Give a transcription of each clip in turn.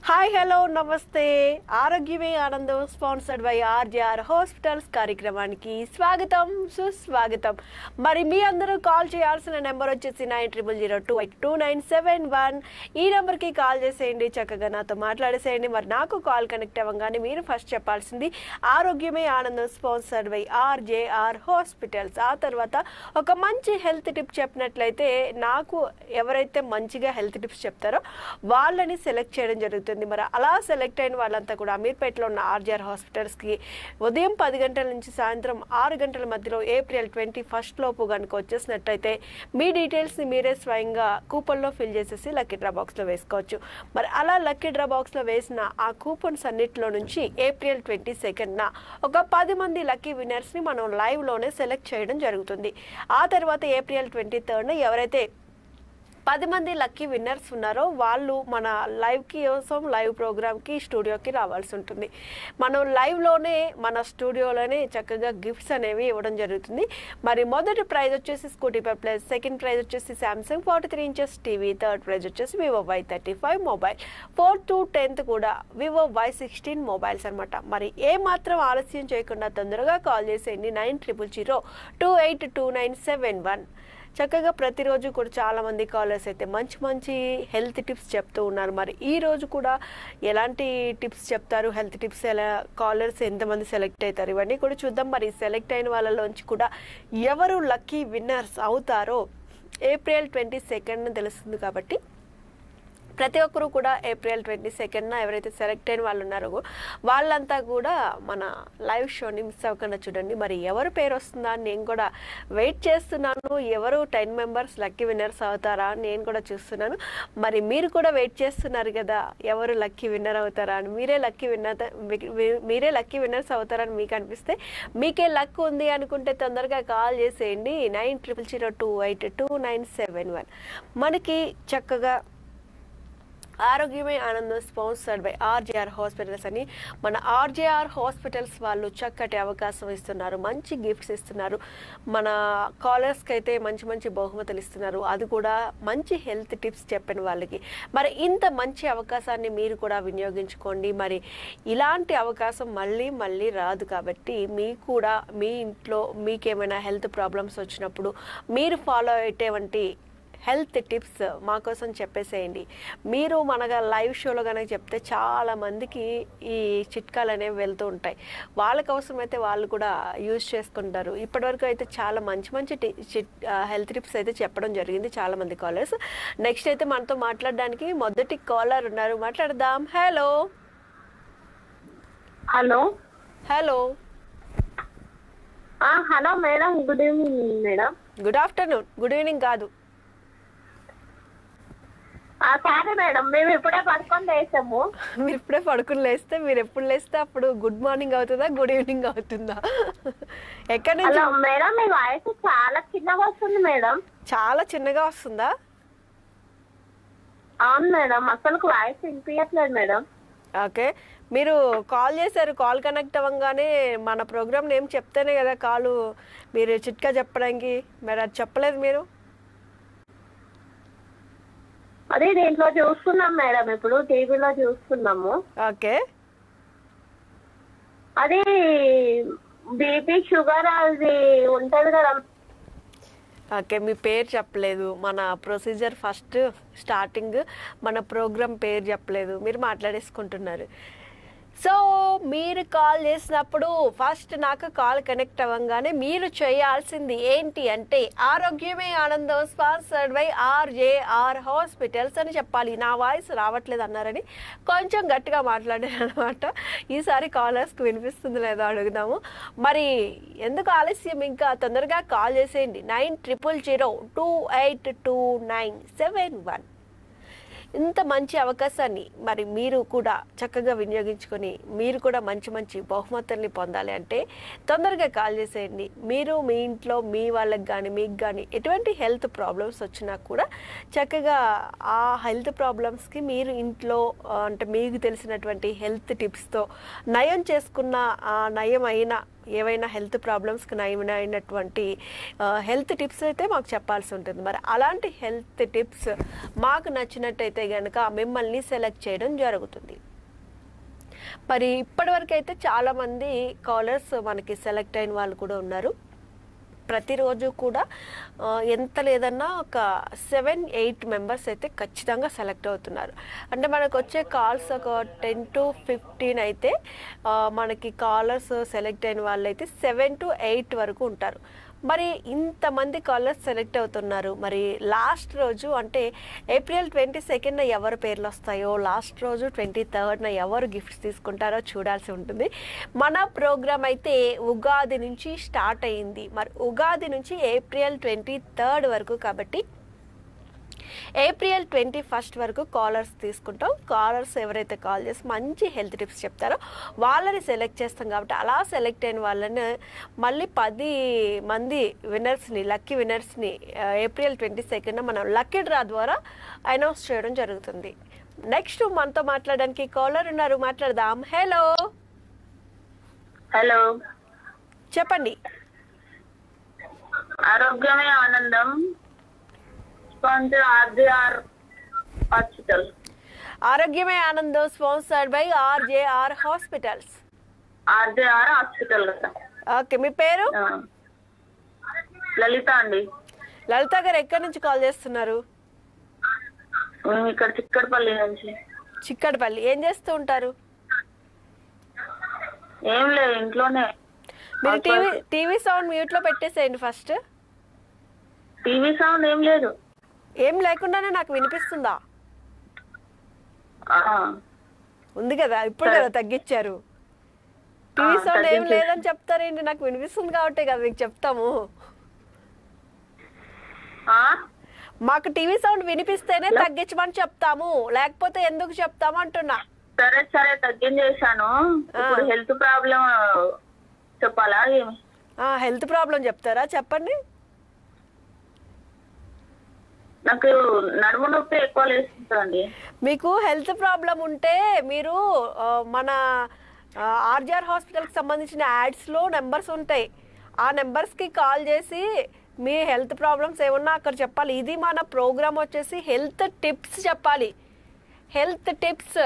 Hi hello నమస్తే ఆరోగ్యమే ఆనందం స్పాన్సర్డ్ బై ఆర్జేఆర్ హాస్పిటల్స్ కార్యక్రమానికి స్వాగతం సుస్వాగతం మరి మీ అందరూ కాల్ చేయాల్సిన నెంబర్ వచ్చేసి nine triple zero two eight two nine seven one ఈ నెంబర్కి కాల్ చేసేయండి చక్కగా నాతో మాట్లాడేసేయండి మరి నాకు కాల్ కనెక్ట్ అవ్వగానే మీరు ఫస్ట్ చెప్పాల్సింది ఆరోగ్యమే ఆనందం స్పాన్సర్డ్ బై ఆర్జేఆర్ హాస్పిటల్స్ ఆ తర్వాత ఒక మంచి హెల్త్ టిప్ చెప్పినట్లయితే నాకు ఎవరైతే మంచిగా హెల్త్ టిప్స్ చెప్తారో వాళ్ళని సెలెక్ట్ చేయడం జరుగుతుంది మరి అలా సెలెక్ట్ అయిన వాళ్ళంతా కూడా అమీర్పేటలో ఉన్న ఆర్జీఆర్ హాస్పిటల్స్కి ఉదయం పది గంటల నుంచి సాయంత్రం ఆరు గంటల మధ్యలో ఏప్రిల్ ట్వంటీ ఫస్ట్ లోపు కనుక వచ్చేసినట్టయితే మీ డీటెయిల్స్ని మీరే స్వయంగా కూపన్లో ఫిల్ చేసేసి లక్కీ డ్రా బాక్స్లో వేసుకోవచ్చు మరి అలా లక్కీ డ్రా బాక్స్లో వేసిన ఆ కూపన్స్ అన్నిటిలో నుంచి ఏప్రిల్ ట్వంటీ సెకండ్న ఒక పది మంది లక్కీ విన్నర్స్ని మనం లైవ్లోనే సెలెక్ట్ చేయడం జరుగుతుంది ఆ తర్వాత ఏప్రిల్ ట్వంటీ థర్డ్న ఎవరైతే పది మంది లక్కీ విన్నర్స్ ఉన్నారో వాళ్ళు మన లైవ్కి కోసం లైవ్ ప్రోగ్రామ్కి స్టూడియోకి రావాల్సి ఉంటుంది మనం లైవ్లోనే మన స్టూడియోలోనే చక్కగా గిఫ్ట్స్ అనేవి ఇవ్వడం జరుగుతుంది మరి మొదటి ప్రైజ్ వచ్చేసి Scooty Pep plus second prize వచ్చేసి Samsung forty three inches TV third prize వచ్చేసి Vivo Y thirty five mobile fourth to tenth కూడా వివో వై సిక్స్టీన్ మొబైల్స్ అనమాట మరి ఏ మాత్రం ఆలస్యం చేయకుండా తొందరగా కాల్ చేసేయండి nine triple zero two eight two nine seven one చక్కగా ప్రతిరోజు కూడా చాలా మంది కాలర్స్ అయితే మంచి మంచి హెల్త్ టిప్స్ చెప్తూ ఉన్నారు మరి ఈ రోజు కూడా ఎలాంటి టిప్స్ చెప్తారు హెల్త్ టిప్స్ ఎలా కాలర్స్ ఎంతమంది సెలెక్ట్ అవుతారు ఇవన్నీ కూడా చూద్దాం మరి సెలెక్ట్ అయిన వాళ్ళలోంచి కూడా ఎవరు లక్కీ విన్నర్స్ అవుతారో ఏప్రిల్ ట్వంటీ సెకండ్ తెలుస్తుంది కాబట్టి ప్రతి ఒక్కరూ కూడా ఏప్రిల్ ట్వంటీ సెకండ్న ఎవరైతే సెలెక్ట్ అయిన వాళ్ళు ఉన్నారో వాళ్ళంతా కూడా మన లైవ్ షోని మిస్ అవ్వకుండా చూడండి మరి ఎవరు పేరు వస్తుందా అని నేను కూడా వెయిట్ చేస్తున్నాను ఎవరు టెన్ మెంబర్స్ లక్కీ విన్నర్స్ అవుతారా అని నేను కూడా చూస్తున్నాను మరి మీరు కూడా వెయిట్ చేస్తున్నారు కదా ఎవరు లక్కీ విన్నర్ అవుతారా అని మీరే లక్కీ విన్నర్ మీరే లక్కీ విన్నర్స్ అవుతారని మీకు అనిపిస్తే మీకే లక్ ఉంది అనుకుంటే తొందరగా కాల్ చేసేయండి nine triple zero two eight two nine seven one మనకి చక్కగా ఆరోగ్యమే ఆనందం స్పాన్సర్డ్ బై ఆర్జేఆర్ హాస్పిటల్స్ అని మన ఆర్జేఆర్ హాస్పిటల్స్ వాళ్ళు చక్కటి అవకాశం ఇస్తున్నారు మంచి గిఫ్ట్స్ ఇస్తున్నారు మన కాలర్స్కి అయితే మంచి మంచి బహుమతులు ఇస్తున్నారు అది కూడా మంచి హెల్త్ టిప్స్ చెప్పిన వాళ్ళకి మరి ఇంత మంచి అవకాశాన్ని మీరు కూడా వినియోగించుకోండి మరి ఇలాంటి అవకాశం మళ్ళీ మళ్ళీ రాదు కాబట్టి మీకు కూడా మీ ఇంట్లో మీకేమైనా హెల్త్ ప్రాబ్లమ్స్ వచ్చినప్పుడు మీరు ఫాలో అయ్యేటువంటి హెల్త్ టిప్స్ మా కోసం చెప్పేసేయండి మీరు మనగా లైవ్ షోలో కనుక చెప్తే చాలా మందికి ఈ చిట్కాలు అనేవి వెళ్తూ ఉంటాయి వాళ్ళ కోసం అయితే వాళ్ళు కూడా యూజ్ చేసుకుంటారు ఇప్పటివరకు అయితే చాలా మంచి మంచి టి- చిట్ హెల్త్ టిప్స్ అయితే చెప్పడం జరిగింది చాలా మంది కాలర్స్ నెక్స్ట్ అయితే మనతో మాట్లాడడానికి మొదటి కాలర్ ఉన్నారు మాట్లాడదాం హలో హలో హలో ఆ, hello madam good evening madam good afternoon good evening కాదు ఆ, సరే మేడం మేము ఇప్పుడే పడుకొని లేసాము మీరు ఇప్పుడే పడుకుని లేస్తే మీరు ఎప్పుడు లేస్తే అప్పుడు గుడ్ మార్నింగ్ అవుతుందా గుడ్ ఈవినింగ్ అవుతుందా ఎక్కడి నుంచి హలో మేడం మీ వాయిస్ చాలా చిన్నగా వస్తుంది మేడం చాలా చిన్నగా వస్తుందా అవును మేడం అసలు వాయిస్ వినిపించట్లేదు మేడం ఓకే మీరు కాల్ చేశారు కాల్ కనెక్ట్ అవ్వగానే మన ప్రోగ్రామ్ నేమ్ చెప్తేనే కదా కాలు మీరు చిట్కా చెప్పడానికి మరి అది చెప్పలేదు మీరు అదే దీంట్లో చూస్తున్నాం మేడం ఇప్పుడు టీవీలో చూస్తున్నాము ఓకే అది బీపీ షుగర్ అది ఉంటది కదా ఓకే మీ పేరు చెప్పలేదు మన ప్రొసీజర్ ఫస్ట్ స్టార్టింగ్ మన ప్రోగ్రామ్ పేరు చెప్పలేదు మీరు మాట్లాడేసుకుంటున్నారు సో మీరు కాల్ చేసినప్పుడు ఫస్ట్ నాకు కాల్ కనెక్ట్ అవ్వగానే మీరు చేయాల్సింది ఏంటి అంటే ఆరోగ్యమే ఆనందం స్పాన్సర్డ్ బై ఆర్జేఆర్ హాస్పిటల్స్ అని చెప్పాలి నా వాయిస్ రావట్లేదు అన్నారని కొంచెం గట్టిగా మాట్లాడాను అనమాట ఈసారి కాలర్స్కి వినిపిస్తుంది లేదో అడుగుదాము మరి ఎందుకు ఆలస్యం ఇంకా తొందరగా కాల్ చేసేయండి nine triple zero two eight two nine seven one ఇంత మంచి అవకాశాన్ని మరి మీరు కూడా చక్కగా వినియోగించుకొని మీరు కూడా మంచి మంచి బహుమతుల్ని పొందాలి అంటే తొందరగా కాల్ చేసేయండి మీరు మీ ఇంట్లో మీ వాళ్ళకి కానీ మీకు కానీ ఎటువంటి హెల్త్ ప్రాబ్లమ్స్ వచ్చినా కూడా చక్కగా ఆ హెల్త్ ప్రాబ్లమ్స్కి మీరు ఇంట్లో ఆ, అంటే మీకు తెలిసినటువంటి హెల్త్ టిప్స్తో నయం చేసుకున్న ఆ నయం అయిన ఏవైనా హెల్త్ ప్రాబ్లమ్స్కి నయమైనటువంటి హెల్త్ టిప్స్ అయితే మాకు చెప్పాల్సి ఉంటుంది మరి అలాంటి హెల్త్ టిప్స్ మాకు నచ్చినట్టయితే కనుక మిమ్మల్ని సెలెక్ట్ చేయడం జరుగుతుంది మరి ఇప్పటివరకు అయితే చాలామంది కాలర్స్ మనకి సెలెక్ట్ అయిన వాళ్ళు కూడా ఉన్నారు ప్రతిరోజు కూడా ఆ, ఎంత లేదన్నా ఒక సెవెన్ ఎయిట్ మెంబర్స్ అయితే ఖచ్చితంగా సెలెక్ట్ అవుతున్నారు అంటే మనకు వచ్చే కాల్స్ ఒక టెన్ టు ఫిఫ్టీన్ అయితే ఆ, మనకి కాలర్స్ సెలెక్ట్ అయిన వాళ్ళు అయితే సెవెన్ టు ఎయిట్ వరకు ఉంటారు మరి ఇంతమంది కాలర్స్ సెలెక్ట్ అవుతున్నారు మరి లాస్ట్ రోజు అంటే ఏప్రిల్ ట్వంటీ సెకండ్న ఎవరి పేర్లు వస్తాయో లాస్ట్ రోజు ట్వంటీ థర్డ్న ఎవరు గిఫ్ట్స్ తీసుకుంటారో చూడాల్సి ఉంటుంది మన ప్రోగ్రామ్ అయితే ఉగాది నుంచి స్టార్ట్ అయ్యింది మరి ఉగాది నుంచి ఏప్రిల్ ట్వంటీ థర్డ్ వరకు కాబట్టి ఏప్రిల్ ట్వంటీ ఫస్ట్ వరకు కాలర్స్ తీసుకుంటాం కాలర్స్ ఎవరైతే కాల్ చేసి మంచి హెల్త్ టిప్స్ చెప్తారో వాళ్ళని సెలెక్ట్ చేస్తాం కాబట్టి అలా సెలెక్ట్ అయిన వాళ్ళని మళ్ళీ పది మంది విన్నర్స్ని లక్కీ విన్నర్స్ని ఏప్రిల్ ట్వంటీ సెకండ్ మనం లక్కీ డ్రా ద్వారా అనౌన్స్ చేయడం జరుగుతుంది నెక్స్ట్ మనతో మాట్లాడడానికి కాలర్ ఉన్నారు మాట్లాడదాం హలో హలో చెప్పండి ఆరోగ్యమే ఆనందం స్పాన్సర్ ఆర్జీఆర్ హాస్పిటల్ ఆరోగ్యమే ఆనందం sponsored by RJR hospitals RGR hospital కదా ఓకే మీ పేరు ఆ. లలిత అండి లలిత గారు ఎక్కడి నుంచి కాల్ చేస్తున్నారు మేము ఇక్కడ చిక్కడపల్లి నుంచి చిక్కడపల్లి ఏం చేస్తూ ఉంటారు ఏం లేదు ఇంట్లోనే మీరు టీవీ టీవీ సౌండ్ మ్యూట్ లో పెట్టేసేయండి ఫస్ట్ టీవీ సౌండ్ ఏం లేదు ఏం లేకుండానే నాకు వినిపిస్తుందా ఆ. ఉంది కదా ఇప్పుడు కదా తగ్గించారు టీవీ ఆ, సౌండ్ ఏం తగ్గించేసి. లేదని చెప్తారేంటి నాకు వినిపిస్తుంది కాబట్టి కదా మీకు చెప్తాము ఆ? మాకు టీవీ సౌండ్ వినిపిస్తేనే తగ్గించమని చెప్తాము లేకపోతే ఎందుకు చెప్తాము అంటున్నా సరే సరే తగ్గించేసాను ఇప్పుడు హెల్త్ ప్రాబ్లం చెప్పాలా ఏమి హెల్త్ ప్రాబ్లం చెప్తారా చెప్పండి నాకు నడుము నొప్పి ఎక్కువ లేస్తుందండి మీకు హెల్త్ ప్రాబ్లం ఉంటే మీరు ఆ, మన ఆర్జీఆర్ హాస్పిటల్కి సంబంధించిన యాడ్స్లో నెంబర్స్ ఉంటాయి ఆ నెంబర్స్కి కాల్ చేసి మీ హెల్త్ ప్రాబ్లమ్స్ ఏమన్నా అక్కడ చెప్పాలి ఇది మన ప్రోగ్రామ్ వచ్చేసి హెల్త్ టిప్స్ చెప్పాలి హెల్త్ టిప్స్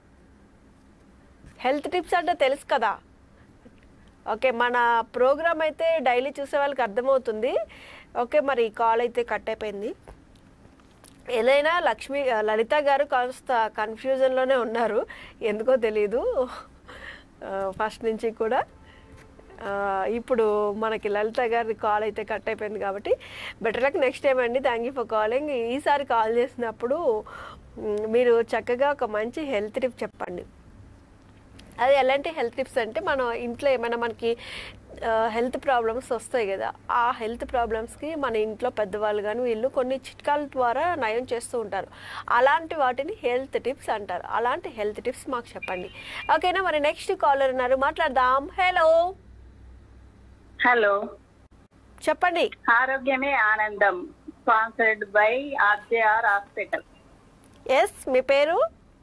హెల్త్ టిప్స్ అంటే తెలుసు కదా ఓకే మన ప్రోగ్రామ్ అయితే డైలీ చూసే వాళ్ళకి అర్థమవుతుంది ఓకే మరి కాల్ అయితే కట్ అయిపోయింది ఏదైనా లక్ష్మి లలిత గారు కాస్త కన్ఫ్యూజన్లోనే ఉన్నారు ఎందుకో తెలీదు ఫస్ట్ నుంచి కూడా ఆ, ఇప్పుడు మనకి లలిత గారి కాల్ అయితే కట్ అయిపోయింది కాబట్టి బెటర్ లక్ నెక్స్ట్ టైం అండి థ్యాంక్ యూ ఫర్ కాలింగ్ ఈసారి కాల్ చేసినప్పుడు మ్, మీరు చక్కగా ఒక మంచి హెల్త్ టిప్ చెప్పండి అది ఎలాంటి హెల్త్ టిప్స్ అంటే మనం ఇంట్లో ఏమైనా మనకి హెల్త్ ప్రాబ్లమ్స్ వస్తాయి కదా ఆ హెల్త్ ప్రాబ్లమ్స్కి మన ఇంట్లో పెద్దవాళ్ళు కానీ వీళ్ళు కొన్ని చిట్కాల ద్వారా నయం చేస్తూ ఉంటారు అలాంటి వాటిని హెల్త్ టిప్స్ అంటారు అలాంటి హెల్త్ టిప్స్ మాకు చెప్పండి ఓకేనా మరి నెక్స్ట్ కాలర్ ఉన్నారు మాట్లాడదాం హలో హలో చెప్పండి ఆరోగ్యమే ఆనందం sponsored by RJR hospital yes మీ పేరు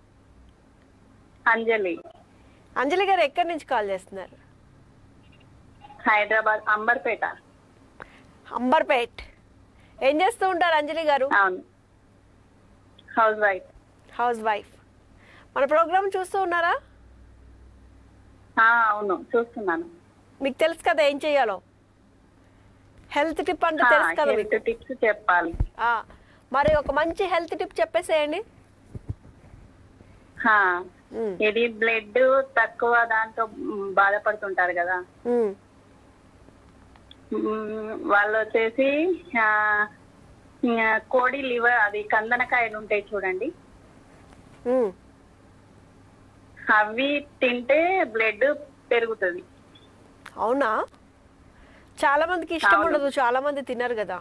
అంజలి అంజలి గారు ఎక్కడి నుంచి కాల్ చేస్తున్నారు హైదరాబాద్ అంబర్పేట అంబర్పేట్ ఏం చేస్తూ ఉంటారు అంజలి గారు అవును హౌస్ వైఫ్ హౌస్ వైఫ్ మన ప్రోగ్రామ్ చూస్తూ ఉన్నారా ఆ, అవును చూస్తున్నాను మీకు తెలుసు కదా ఏం చేయాలో హెల్త్ టిప్ అంటే తెలుసు కదా మీకు హెల్త్ టిప్స్ చెప్పాలి ఆ, మరి ఒక మంచి హెల్త్ టిప్ చెప్పేసేయండి హా. ఉమ్, ఇది బ్లడ్ తక్కువ దాంతో మ్, బాధపడుతుంటారు కదా ఉమ్, మ్, వాళ్ళు వచ్చేసి ఆ, ఆ, కోడి లివర్ అది కందనకాయలు ఉంటాయి చూడండి ఉమ్. అవి తింటే బ్లడ్ పెరుగుతుంది అవునా చాలా మందికి ఇష్టం అవును. ఉండదు చాలా మంది తినరు కదా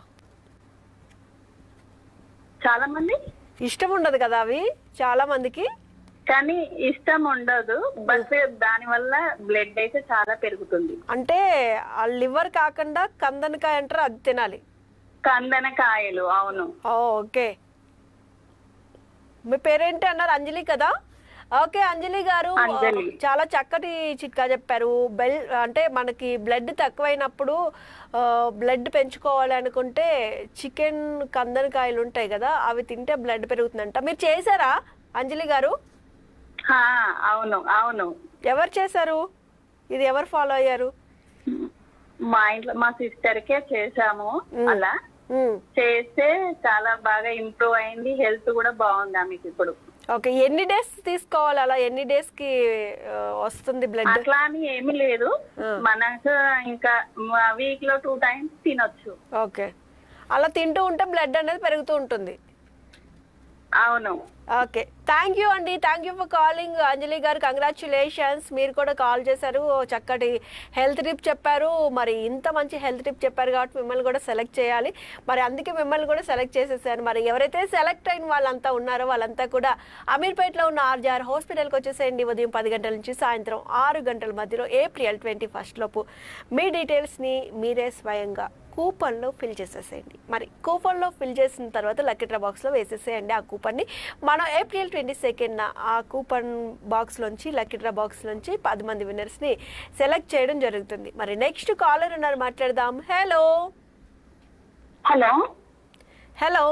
చాలా మంది ఇష్టం ఉండదు కదా అవి చాలా మందికి కానీ ఇష్టం ఉండదు బట్ దాని వల్ల బ్లడ్ అయితే చాలా పెరుగుతుంది అంటే ఆ లివర్ కాకుండా కందనకాయ అంటారు అది తినాలి కందనకాయలు అవును ఓ, ఓకే మీ పేరేంటి అన్నారు అంజలి కదా ఓకే అంజలి గారు అంజలి. చాలా చక్కటి చిట్కా చెప్పారు బెల్ అంటే మనకి బ్లడ్ తక్కువైనప్పుడు బ్లడ్ పెంచుకోవాలి అనుకుంటే చికెన్ కందనకాయలు ఉంటాయి కదా అవి తింటే బ్లడ్ పెరుగుతుందంట మీరు చేశారా అంజలి గారు హా, అవును అవును ఎవరు చేశారు ఇది ఎవరు ఫాలో అయ్యారు మా ఇంట్లో మా సిస్టర్ కే చేసాము అలా ఉమ్. చేస్తే చాలా బాగా ఇంప్రూవ్ అయింది హెల్త్ కూడా బాగుంది ఆమెకి ఇప్పుడు ఓకే ఎన్ని డేస్ తీసుకోవాలి అలా ఎన్ని డేస్ కి ఆ, వస్తుంది బ్లడ్ అట్లా అని ఏమీ లేదు ఆ. మనకు ఇంకా వీక్ లో టూ టైమ్స్ తినొచ్చు ఓకే అలా తింటూ ఉంటే బ్లడ్ అనేది పెరుగుతూ ఉంటుంది అవును ఓకే థ్యాంక్ యూ అండి thank you for calling Anjali గారు కంగ్రాచులేషన్స్ మీరు కూడా కాల్ చేశారు ఓ చక్కటి హెల్త్ టిప్ చెప్పారు మరి ఇంత మంచి హెల్త్ టిప్ చెప్పారు కాబట్టి మిమ్మల్ని కూడా సెలెక్ట్ చేయాలి మరి అందుకే మిమ్మల్ని కూడా సెలెక్ట్ చేసేసాను మరి ఎవరైతే సెలెక్ట్ అయిన వాళ్ళంతా ఉన్నారో వాళ్ళంతా కూడా అమీర్పేటలో ఉన్న ఆర్జార్ హాస్పిటల్కి వచ్చేసేయండి ఉదయం పది గంటల నుంచి సాయంత్రం ఆరు గంటల మధ్యలో ఏప్రిల్ ట్వంటీ ఫస్ట్ లోపు మీ డీటెయిల్స్ని మీరే స్వయంగా కూపన్లో ఫిల్ చేసేసేయండి మరి కూపన్లో ఫిల్ చేసిన తర్వాత లక్కీ డ్రా బాక్స్లో వేసేసేయండి ఆ కూపన్ని మనం ఏప్రిల్ ట్వంటీ సెకండ్న ఆ కూపన్ బాక్స్లోంచి లక్కీ డ్రా బాక్స్లోంచి పది మంది విన్నర్స్ని సెలెక్ట్ చేయడం జరుగుతుంది మరి నెక్స్ట్ కాలర్ ఉన్నారు మాట్లాడదాం హలో హలో హలో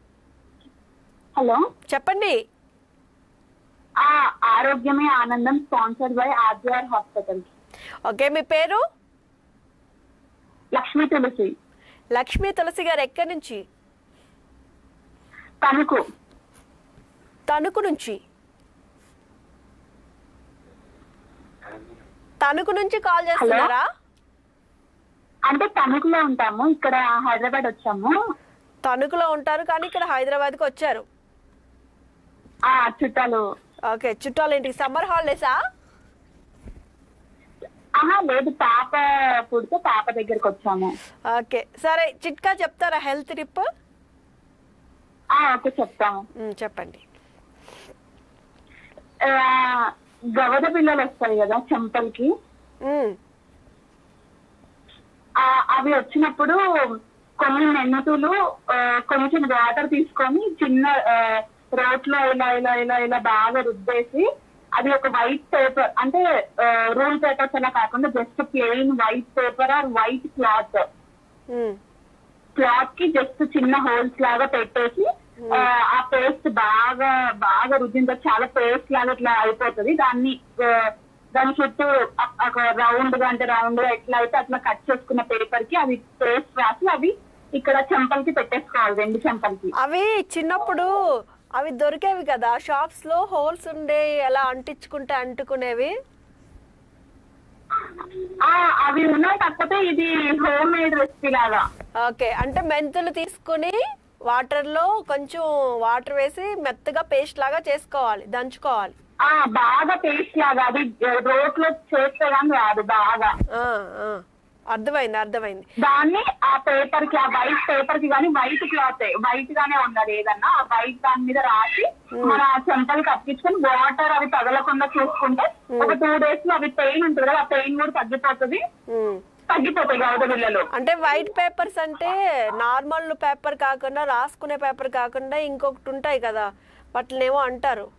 హలో చెప్పండి ఆ ఆరోగ్యమే ఆనందం sponsored by RGR hospital okay మీ పేరు లక్ష్మీ తులసి లక్ష్మీ తులసి గారు ఎక్కడి నుంచి తణుకు తణుకు నుంచి తణుకు నుంచి కాల్ చేస్తున్నారా అంటే తణుకులో ఉంటాము ఇక్కడ హైదరాబాద్ వచ్చాము తణుకులో ఉంటారు కానీ ఇక్కడ హైదరాబాద్కి వచ్చారు ఆ చుట్టాలు ఓకే చుట్టాలు ఏంటి సమ్మర్ హాలిడేసా ఆహా లేదు పాప పుడితే పాప దగ్గరికి వచ్చాము ఓకే సరే చిట్కా చెప్తారా హెల్త్ టిప్ ఆ ఓకే చెప్తాము చెప్పండి ఆ, గవద పిల్లలు వస్తాయి కదా చెంపలకి మ్మ్. ఆ, అవి వచ్చినప్పుడు కొన్ని నెన్నతులు ఆ, కొంచెం వాటర్ తీసుకొని చిన్న రోట్లో ఇలా ఇలా ఇలా ఇలా బాగా రుద్దేసి అది ఒక వైట్ పేపర్ అంటే రూల్ పేపర్స్ అలా కాకుండా just plain white paper or white cloth మ్మ్. క్లాత్ కి జస్ట్ చిన్న హోల్స్ లాగా పెట్టేసి ఆ, ఆ పేస్ట్ బాగా బాగా రుద్దిన తర్వాత చాలా పేస్ట్ లాగా ఇట్లా అయిపోతుంది దాన్ని ఆ, దాని చుట్టూ రౌండ్ గా అంటే రౌండ్ గా ఎట్లా అయితే అట్లా కట్ చేసుకున్న పేపర్ కి అవి పేస్ట్ రాసి అవి ఇక్కడ చెంపలకి పెట్టేసుకోవాలి రెండు చెంపలకి అవి చిన్నప్పుడు అవి దొరికేవి కదా షాప్స్ లో హోల్స్ ఉండే ఎలా అంటించుకుంటే అంటుకునేవి ఆ అవి ఉన్నాయి కాకపోతే ఇది హోమ్ మేడ్ రెసిపీ లాగా ఓకే అంటే మెంతులు తీసుకుని వాటర్ లో కొంచెం వాటర్ వేసి మెత్తగా పేస్ట్ లాగా చేసుకోవాలి దంచుకోవాలి ఆ బాగా పేస్ట్ లాగా అది రోట్లో చేస్తే కానీ రాదు బాగా ఆ, ఆ. అర్థమైంది అర్థమైంది దాన్ని ఆ పేపర్ కి ఆ వైట్ పేపర్ కి కానీ వైట్ క్లాత్ వైట్ గానే ఉన్నది ఏదన్నా ఆ వైట్ దాని మీద రాసి మన చెంపలు కప్పించుకొని వాటర్ అవి తగలకుండా చూసుకుంటే ఒక టూ డేస్ లో అవి పెయిన్ ఉంటుంది కదా ఆ పెయిన్ కూడా తగ్గిపోతుంది మ్మ్. తగ్గిపోతాయి గౌద బిళ్ళలు అంటే వైట్ పేపర్స్ అంటే నార్మల్ పేపర్ కాకుండా రాసుకునే పేపర్ కాకుండా ఇంకొకటి ఉంటాయి కదా వాటినేమో అంటారు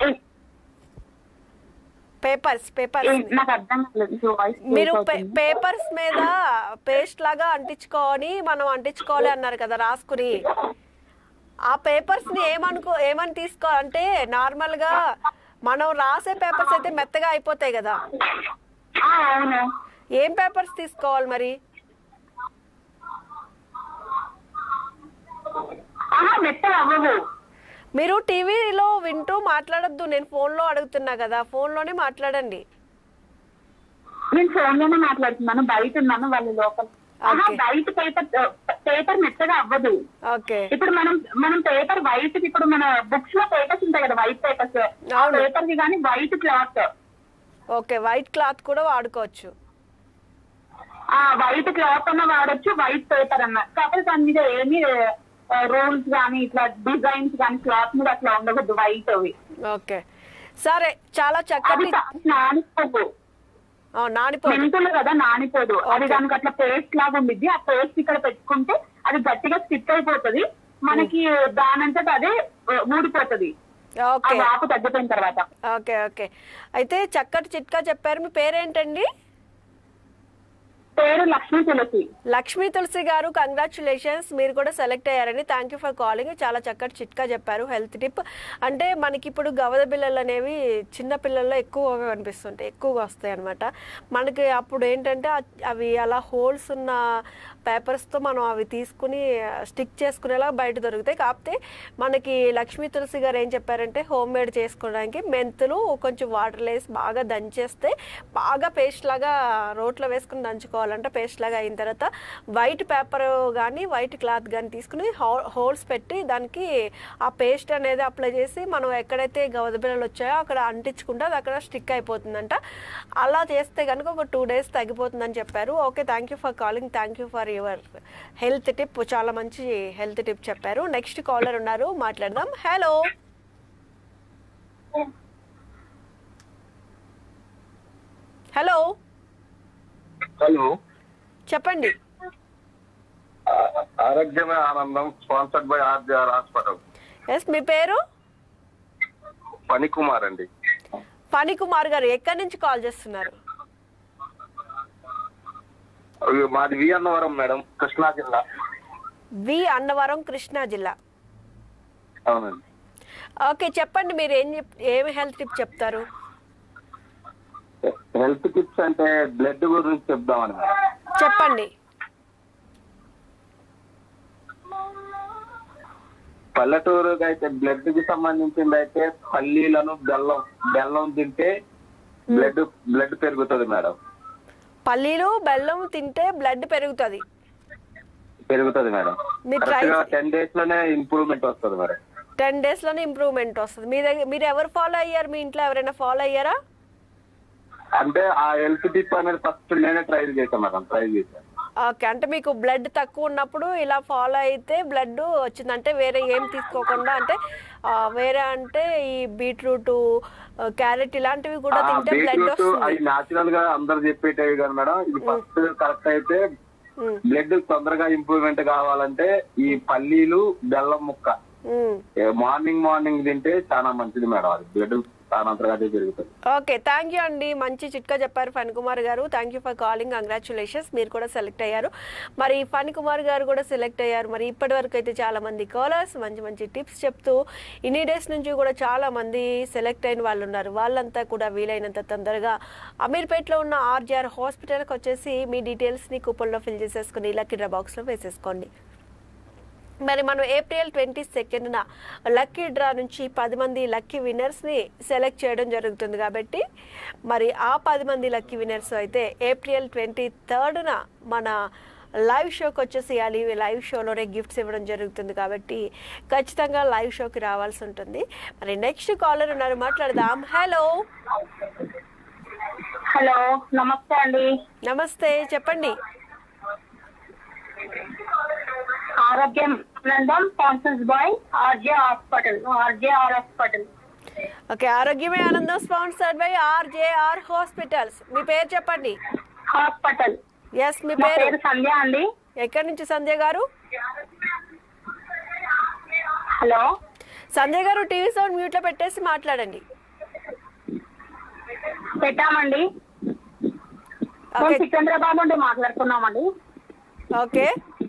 పేపర్స్ పేపర్స్ నాకు అర్థం కాలేదు వాయిస్ మీరు పేపర్స్ మీద పేస్ట్ లాగా అంటించుకొని మనం అంటించుకోవాలి అన్నారు కదా రాసుకుని ఆ పేపర్స్ ని ఏమనుకో ఏమని తీసుకోవాలంటే నార్మల్ గా మనం రాసే పేపర్స్ అయితే మెత్తగా అయిపోతాయి కదా అవును ఏం పేపర్స్ తీసుకోవాలి మరి ఆహా మెత్తగా అవ్వవు మీరు టీవీలో వింటూ మాట్లాడొద్దు నేను ఫోన్లో అడుగుతున్నా కదా ఫోన్లోనే మాట్లాడండి నేను ఫోన్ లోనే మాట్లాడుతున్నాను బయట ఉన్నాను వాళ్ళ లోపల ఆహా, Okay. బయట పేపర్ పేపర్ మెత్తగా అవ్వదు ఓకే ఇప్పుడు మనం మనం పేపర్ వైట్ ఇప్పుడు మన బుక్స్ లో పేపర్స్ ఉంటాయి కదా వైట్ పేపర్స్ ఆ అవును. పేపర్ కి కానీ white cloth okay white cloth కూడా వాడుకోవచ్చు ఆ వైట్ క్లాత్ అన్న వాడొచ్చు వైట్ పేపర్ అన్న కాకపోతే దాని మీద ఏమి రూల్స్ కానీ ఇట్లా డిజైన్స్ కానీ క్లాత్ మీద అట్లా ఉండకూడదు వైట్ అవి ఓకే సరే చాలా అది చక్కటి చా- నానిపోదు ఆ, నానిపోదు మెంతులు కదా నానిపోదు అది Okay. దానికి అట్లా పేస్ట్ లాగా ఉండిద్ది ఆ పేస్ట్ ఇక్కడ పెట్టుకుంటే అది గట్టిగా స్టిక్ అయిపోతుంది మనకి దానంతట అదే ఆ, ఊడిపోతది ఆ ఓకే వాపు తగ్గిపోయిన తర్వాత ఓకే ఓకే అయితే చక్కటి చిట్కా చెప్పారు మీ పేరేంటండి పేరు లక్ష్మీ తులసి లక్ష్మీ తులసి గారు కంగ్రాచులేషన్స్ మీరు కూడా సెలెక్ట్ అయ్యారండి థ్యాంక్ యూ ఫర్ కాలింగ్ చాలా చక్కటి చిట్కా చెప్పారు హెల్త్ టిప్ అంటే మనకి ఇప్పుడు గవద బిళ్ళలు అనేవి చిన్న పిల్లల్లో ఎక్కువగా కనిపిస్తుంటాయి ఎక్కువగా వస్తాయి అనమాట మనకి అప్పుడు ఏంటంటే అ- అవి అలా హోల్స్ ఉన్న పేపర్స్తో మనం అవి తీసుకుని స్టిక్ చేసుకునేలా బయట దొరుకుతాయి కాకపోతే మనకి లక్ష్మీ తులసి గారు ఏం చెప్పారంటే హోమ్ మేడ్ చేసుకోవడానికి మెంతులు కొంచెం వాటర్ వేసి బాగా దంచేస్తే బాగా పేస్ట్ లాగా రోట్లో వేసుకుని దంచుకోవాలంటే పేస్ట్ లాగా అయిన తర్వాత వైట్ పేపర్ కానీ వైట్ క్లాత్ కానీ తీసుకుని హో- హోల్స్ పెట్టి దానికి ఆ పేస్ట్ అనేది అప్లై చేసి మనం ఎక్కడైతే గవద బిళ్ళలు వచ్చాయో అక్కడ అంటించుకుంటే అది అక్కడ స్టిక్ అయిపోతుందంట అలా చేస్తే కనుక ఒక టూ డేస్ తగ్గిపోతుందని చెప్పారు okay thank you for calling thank you for your health tip చాలా మంచి హెల్త్ టిప్ చెప్పారు నెక్స్ట్ కాలర్ ఉన్నారు మాట్లాడదాం హలో హలో హలో చెప్పండి ఆ- ఆరోగ్యమే ఆనందం sponsored by RGR hospital yes మీ పేరు పనికుమార్ అండి ఫణి కుమార్ గారు ఎక్కడి నుంచి కాల్ చేస్తున్నారు అవి మాది వి అన్నవరం మేడం కృష్ణా జిల్లా వి అన్నవరం కృష్ణా జిల్లా అవునండి ఓకే చెప్పండి మీరు ఏం చెప్ ఏమి హెల్త్ టిప్ చెప్తారు హెల్త్ టిప్స్ అంటే బ్లడ్ గురించి చెప్దామని మేడం చెప్పండి పల్లెటూరుకి అయితే బ్లడ్ కి సంబంధించింది అయితే పల్లీలను బెల్లం బెల్లం తింటే బ్లడ్ బ్లడ్ పెరుగుతుంది మేడం పల్లీలు బెల్లం తింటే బ్లడ్ పెరుగుతుంది పెరుగుతుంది మేడం మీరు try కరెక్ట్ గా చే- టెన్ డేస్ లోనే ఇంప్రూవ్మెంట్ వస్తుంది మేడం టెన్ డేస్లోనే ఇంప్రూవ్మెంట్ వస్తుంది మీ దగ్గర మీరు ఎవరు ఫాలో అయ్యారు మీ ఇంట్లో ఎవరైనా ఫాలో అయ్యారా అంటే ఆ హెల్త్ టిప్ అనేది ఫస్ట్ నేనే ట్రై చేశాను మేడం ట్రై చేశాను ఓకే అంటే మీకు బ్లడ్ తక్కువ ఉన్నప్పుడు ఇలా ఫాలో అయితే బ్లడ్ వచ్చింది అంటే వేరే ఏం తీసుకోకుండా అంటే ఆ, వేరే అంటే ఈ బీట్రూట్ క్యారెట్ ఇలాంటివి కూడా తింటే బ్లడ్ బీట్రూట్ వస్తుంది అవి నాచురల్ గా అందరు చెప్పేటవి కదా మేడం ఇది ఫస్ట్ కరెక్ట్ అయితే ఉమ్, బ్లడ్ తొందరగా ఇంప్రూవ్మెంట్ కావాలంటే ఈ పల్లీలు బెల్లం ముక్క ఉమ్. మార్నింగ్ మార్నింగ్ తింటే చాలా మంచిది మేడం అది బ్లడ్ తానంతగా అదే పెరుగుతుంది ఓకే థ్యాంక్ యూ అండి మంచి చిట్కా చెప్పారు ఫణి కుమార్ గారు thank you for calling congratulations మీరు కూడా సెలెక్ట్ అయ్యారు మరి ఫణి కుమార్ గారు కూడా సెలెక్ట్ అయ్యారు మరి ఇప్పటి వరకు అయితే చాలా మంది కాలర్స్ మంచి మంచి టిప్స్ చెప్తూ ఇన్ని డేస్ నుంచి కూడా చాలా మంది సెలెక్ట్ అయిన వాళ్ళు ఉన్నారు వాళ్ళంతా కూడా వీలైనంత తొందరగా అమీర్పేటలో ఉన్న ఆర్జీఆర్ హాస్పిటల్కి వచ్చేసి మీ డీటెయిల్స్ని కూపన్లో ఫిల్ చేసేసుకుని లక్కీ డ్రా బాక్స్లో వేసేసుకోండి మరి మనం ఏప్రిల్ ట్వంటీ సెకండ్న లక్కీ డ్రా నుంచి పది మంది లక్కీ విన్నర్స్ని సెలెక్ట్ చేయడం జరుగుతుంది కాబట్టి మరి ఆ పది మంది లక్కీ విన్నర్స్ అయితే ఏప్రిల్ ట్వంటీ థర్డ్న మన లైవ్ షోకి వచ్చేసేయాలి లైవ్ షోలోనే గిఫ్ట్స్ ఇవ్వడం జరుగుతుంది కాబట్టి ఖచ్చితంగా లైవ్ షోకి రావాల్సి ఉంటుంది మరి నెక్స్ట్ కాలర్ ఉన్నారు మాట్లాడదాం హలో హలో నమస్తే అండి నమస్తే చెప్పండి ఆరోగ్యం ఆనందం sponsors by RJ hospital RJ R hospital okay ఆరోగ్యమే ఆనందం స్పాన్సర్డ్ బై ఆర్జేఆర్ హాస్పిటల్స్ మీ పేరు చెప్పండి హాస్పిటల్ ఎస్ మీ నా పేరు పేరు సంధ్య అండి ఎక్కడి నుంచి సంధ్య గారు హలో సంధ్య గారు టీవీ సౌండ్ మ్యూట్ లో పెట్టేసి మాట్లాడండి పెట్టామండి మేము ఓకే సికింద్రాబాద్ నుండి మాట్లాడుతున్నామండి ఓకే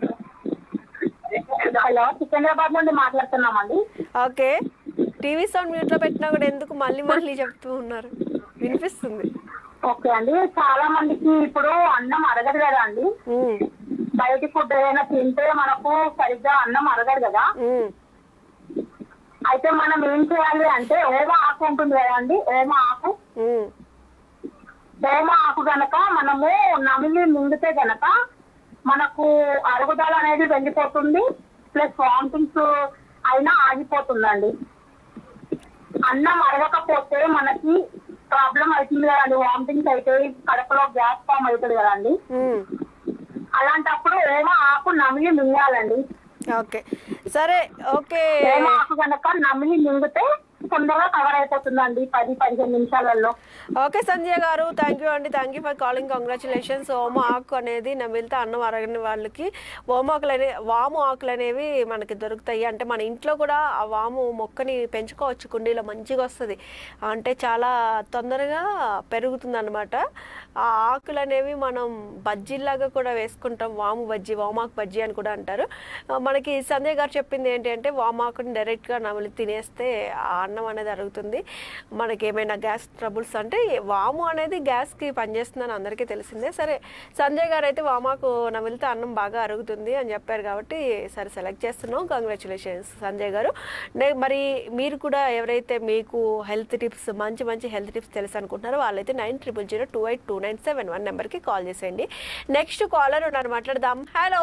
హలో సికింద్రాబాద్ నుండి మాట్లాడుతున్నామండి ఓకే టీవీ సౌండ్ మ్యూట్ లో పెట్టినా కూడా ఎందుకు మళ్ళీ మళ్ళీ చెప్తూ ఉన్నారు వినిపిస్తుంది ఓకే అండి చాలా మందికి ఇప్పుడు అన్నం అరగదు కదా అండి ఉమ్, బయట ఫుడ్ ఏదైనా తింటే మనకు సరిగ్గా అన్నం అరగదు కదా ఉమ్, అయితే మనం ఏం చేయాలి అంటే ఓమ ఆకు ఉంటుంది కదా అండి ఓమ ఆకు ఉమ్, ఓమ ఆకు గనక మనము నమిలి మింగితే గనక మనకు అరుగుదల అనేది వెళ్ళిపోతుంది ప్లస్ వామిటింగ్స్ అయినా ఆగిపోతుందండి అన్నం అరగకపోతే మనకి ప్రాబ్లం అవుతుంది కదండి వామిటింగ్స్ అయితే కడుపులో గ్యాస్ ఫామ్ అవుతుంది కదండి ఉమ్. అలాంటప్పుడు ఓమ ఆకు నమిలి మింగాలండి ఓకే సరే ఓకే ఓమ ఆకు గనక నమిలి మింగితే తొందరగా కవర్ అయిపోతుందండి పది పదిహేను నిమిషాలలో ఓకే సంజయ్ గారు థ్యాంక్ యూ అండి thank you for calling congratulations ఓమ ఆకు అనేది నమిలితే అన్నం అరగని వాళ్ళకి ఓమ ఆకులు అనే వాము ఆకులు అనేవి మనకి దొరుకుతాయి అంటే మన ఇంట్లో కూడా ఆ వాము మొక్కని పెంచుకోవచ్చు కుండీలో మంచిగా వస్తుంది అంటే చాలా తొందరగా పెరుగుతుంది అనమాట ఆ ఆకులు అనేవి మనం బజ్జీలాగా కూడా వేసుకుంటాం వాము బజ్జీ వామాకు బజ్జీ అని కూడా అంటారు ఆ, మనకి సంజయ్ గారు చెప్పింది ఏంటి అంటే వామాకుని డైరెక్ట్గా నమిలి తినేస్తే ఆ అన్నం అనేది అరుగుతుంది మనకి ఏమైనా గ్యాస్ ట్రబుల్స్ అంటే వాము అనేది గ్యాస్కి పనిచేస్తుందని అందరికీ తెలిసిందే సరే సంజయ్ గారు అయితే వామాకు నమిలితే అన్నం బాగా అరుగుతుంది అని చెప్పారు కాబట్టి సరే సెలెక్ట్ చేస్తున్నాం కంగ్రాచులేషన్స్ సంజయ్ గారు నే- మరి మీరు కూడా ఎవరైతే మీకు హెల్త్ టిప్స్ మంచి మంచి హెల్త్ టిప్స్ తెలుసు అనుకుంటున్నారో వాళ్ళైతే nine triple zero two eight two nine seven one నెంబర్కి కాల్ చేసేయండి నెక్స్ట్ కాలర్ ఉన్నారు మాట్లాడదాం హలో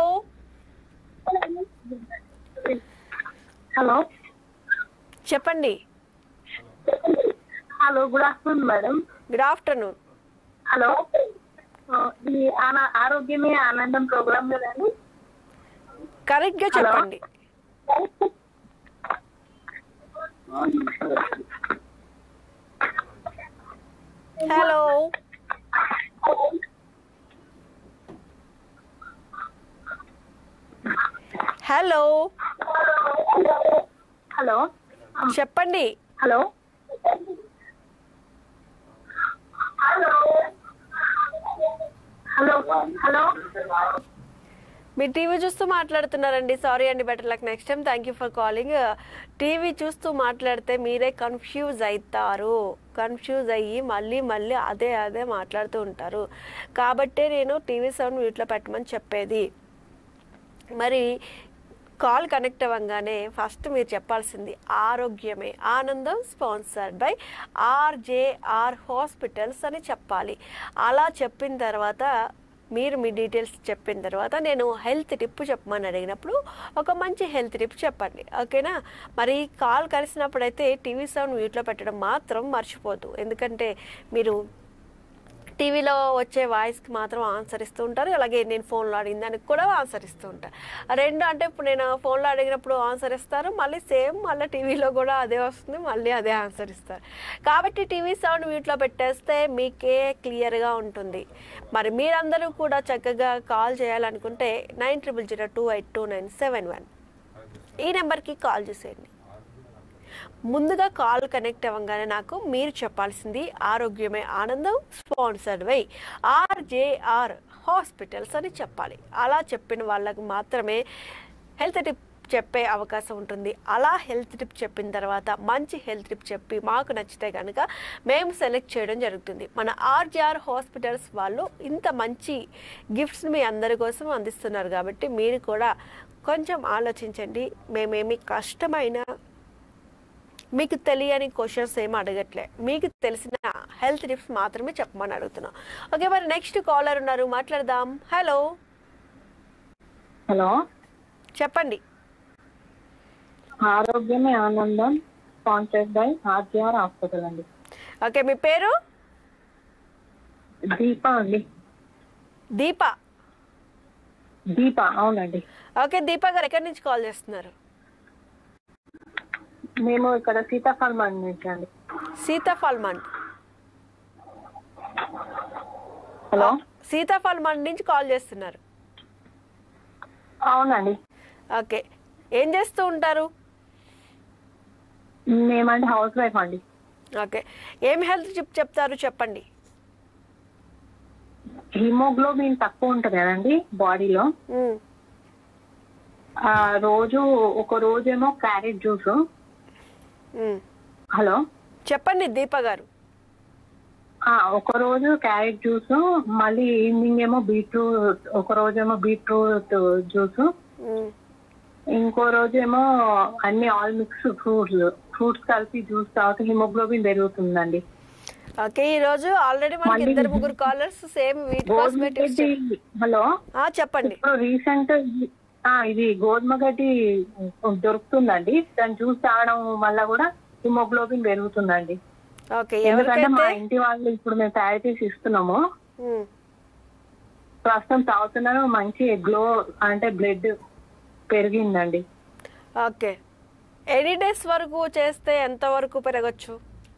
హలో చెప్పండి hello good afternoon madam good afternoon hello ఆ, ఇది ఆన- ఆరోగ్యమే ఆనందం ప్రోగ్రామ్ కదండి కరెక్ట్గా చెప్పండి హలో హలో హలో చెప్పండి హలో హలో హలో మీరు టీవీ చూస్తూ మాట్లాడుతున్నారండి సారీ అండి better luck next time thank you for calling TV చూస్తూ మాట్లాడితే మీరే కన్ఫ్యూజ్ అవుతారు కన్ఫ్యూజ్ అయ్యి మళ్ళీ మళ్ళీ అదే అదే మాట్లాడుతూ ఉంటారు కాబట్టే నేను టీవీ సౌండ్ మ్యూట్లో పెట్టమని చెప్పేది మరి కాల్ కనెక్ట్ అవ్వగానే ఫస్ట్ మీరు చెప్పాల్సింది ఆరోగ్యమే ఆనందం స్పాన్సర్డ్ బై ఆర్జేఆర్ హాస్పిటల్స్ అని చెప్పాలి అలా చెప్పిన తర్వాత మీరు మీ డీటెయిల్స్ చెప్పిన తర్వాత నేను హెల్త్ టిప్ చెప్పమని అడిగినప్పుడు ఒక మంచి హెల్త్ టిప్ చెప్పండి ఓకేనా మరి కాల్ కలిసినప్పుడైతే టీవీ సౌండ్ మ్యూట్లో పెట్టడం మాత్రం మర్చిపోద్దు ఎందుకంటే మీరు టీవీలో వచ్చే వాయిస్కి మాత్రం ఆన్సర్ ఇస్తూ ఉంటారు అలాగే నేను ఫోన్లో అడిగిన దానికి కూడా ఆన్సర్ ఇస్తూ ఉంటారు ఆ రెండు అంటే ఇప్పుడు నేను ఫోన్లో అడిగినప్పుడు ఆన్సర్ ఇస్తారు మళ్ళీ సేమ్ మళ్ళీ టీవీలో కూడా అదే వస్తుంది మళ్ళీ అదే ఆన్సర్ ఇస్తారు కాబట్టి టీవీ సౌండ్ మ్యూట్లో పెట్టేస్తే మీకే క్లియర్గా ఉంటుంది మరి మీరందరూ కూడా చక్కగా కాల్ చేయాలనుకుంటే nine triple zero two eight two nine seven one ఈ నెంబర్కి కాల్ చేసేయండి ముందుగా కాల్ కనెక్ట్ అవ్వగానే నాకు మీరు చెప్పాల్సింది ఆరోగ్యమే ఆనందం స్పాన్సర్డ్ వై ఆర్జేఆర్ హాస్పిటల్స్ అని చెప్పాలి అలా చెప్పిన వాళ్ళకు మాత్రమే హెల్త్ టిప్ చెప్పే అవకాశం ఉంటుంది అలా హెల్త్ టిప్ చెప్పిన తర్వాత మంచి హెల్త్ టిప్ చెప్పి మాకు నచ్చితే కనుక మేము సెలెక్ట్ చేయడం జరుగుతుంది మన ఆర్జీఆర్ హాస్పిటల్స్ వాళ్ళు ఇంత మంచి గిఫ్ట్స్ మీ అందరి కోసం అందిస్తున్నారు కాబట్టి మీరు కూడా కొంచెం ఆలోచించండి మేమేమి కష్టమైన మీకు తెలియని క్వశ్చన్స్ ఏమి అడగట్లే మీకు తెలిసిన హెల్త్ టిప్స్ మాత్రమే చెప్పమని అడుగుతున్నాం ఓకే మరి నెక్స్ట్ కాలర్ ఉన్నారు మాట్లాడదాం హలో హలో చెప్పండి ఆరోగ్యమే ఆనందం స్పాన్సర్డ్ బై ఆర్జీఆర్ హాస్పిటల్ అండి ఓకే మీ పేరు దీప అండి దీప దీప అవునండి ఓకే దీప గారు ఎక్కడి నుంచి కాల్ చేస్తున్నారు మేము ఇక్కడ సీతాఫల్ మండి నుంచి అండి సీతాఫల్ మండ్ హలో సీతాఫల్ మండ్ నుంచి కాల్ చేస్తున్నారు అవునండి ఓకే ఏం చేస్తూ ఉంటారు మేమంటే హౌస్ వైఫ్ అండి ఓకే ఏం హెల్త్ టిప్ చెప్తారు చెప్పండి హిమోగ్లోబిన్ తక్కువ ఉంటుంది కదండి బాడీలో ఉమ్, ఆ రోజు ఒక రోజేమో క్యారెట్ జ్యూస్ ఉమ్. హలో చెప్పండి దీప గారు ఆ, ఒక రోజు క్యారెట్ జ్యూస్ మళ్ళీ ఈవినింగ్ ఏమో బీట్రూట్ ఒక రోజేమో బీట్రూట్ జ్యూస్ ఉమ్, ఇంకో రోజేమో అన్ని ఆల్ మిక్స్ ఫ్రూట్స్ ఫ్రూట్స్ కలిపి జ్యూస్ తాగితే హిమోగ్లోబిన్ పెరుగుతుందండి ఓకే ఈ రోజు ఆల్రెడీ మనకి మళ్ళీ- ఇద్దరు ముగ్గురు కాలర్స్ సేమ్ వీటి కోసం గోధుమ గడ్డి హలో ఆ, చెప్పండి ఇప్పుడు రీసెంట్ ఇది గోధుమ గడ్డి దొరుకుతుందండి దాన్ని జ్యూస్ తాగడం వల్ల కూడా హిమోగ్లోబిన్ పెరుగుతుందండి ఓకే ఎందుకంటే మా ఎవరికైతే ఇంటి వాళ్ళు ఇప్పుడు మేము తయారు చేసి ఇస్తున్నాము ఉమ్, ప్రస్తుతం తాగుతున్నారు మంచి గ్లో అంటే బ్లడ్ పెరిగిందండి ఓకే ఎనీ డేస్ వరకు చేస్తే ఎంత వరకు పెరగచ్చు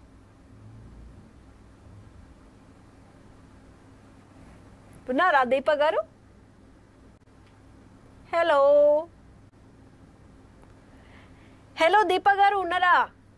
ఉన్నారా దీప గారు హలో హలో దీప గారు ఉన్నారా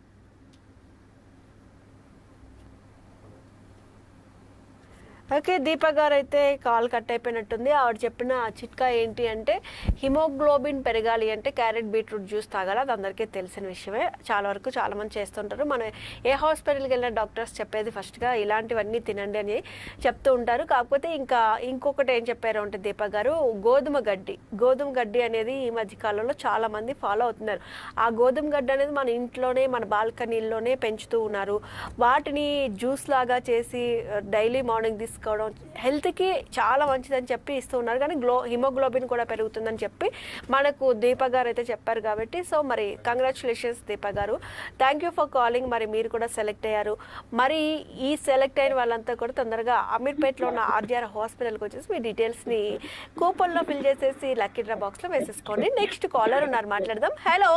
ఓకే దీప గారు అయితే కాల్ కట్ అయిపోయినట్టుంది ఆవిడ చెప్పిన చిట్కా ఏంటి అంటే హిమోగ్లోబిన్ పెరగాలి అంటే క్యారెట్ బీట్రూట్ జ్యూస్ తాగాలి అది అందరికీ తెలిసిన విషయమే చాలా వరకు చాలా మంది చేస్తుంటారు మనం ఏ హాస్పిటల్కి వెళ్ళిన డాక్టర్స్ చెప్పేది ఫస్ట్గా ఇలాంటివన్నీ తినండి అని చెప్తూ ఉంటారు కాకపోతే ఇంకా ఇంకొకటి ఏం చెప్పారు అంటే దీప గారు గోధుమ గడ్డి గోధుమ గడ్డి అనేది ఈ మధ్య కాలంలో చాలా మంది ఫాలో అవుతున్నారు ఆ గోధుమ గడ్డి అనేది మన ఇంట్లోనే మన బాల్కనీల్లోనే పెంచుతూ ఉన్నారు వాటిని జ్యూస్ లాగా చేసి డైలీ మార్నింగ్ తీసుకోవడం హెల్త్కి చాలా మంచిదని చెప్పి ఇస్తూ ఉన్నారు కానీ గ్లో హిమోగ్లోబిన్ కూడా పెరుగుతుందని చెప్పి మనకు దీప గారు అయితే చెప్పారు కాబట్టి సో మరి కంగ్రాచులేషన్స్ దీప గారు థ్యాంక్ యూ ఫర్ కాలింగ్ మరి మీరు కూడా సెలెక్ట్ అయ్యారు మరి ఈ సెలెక్ట్ అయిన వాళ్ళంతా కూడా తొందరగా అమీర్పేటలో ఉన్న ఆర్జీఆర్ హాస్పిటల్కి వచ్చేసి మీ డీటెయిల్స్ని కూపన్లో ఫిల్ చేసేసి లక్కీ డ్రా బాక్స్లో వేసేసుకోండి నెక్స్ట్ కాలర్ ఉన్నారు మాట్లాడదాం హలో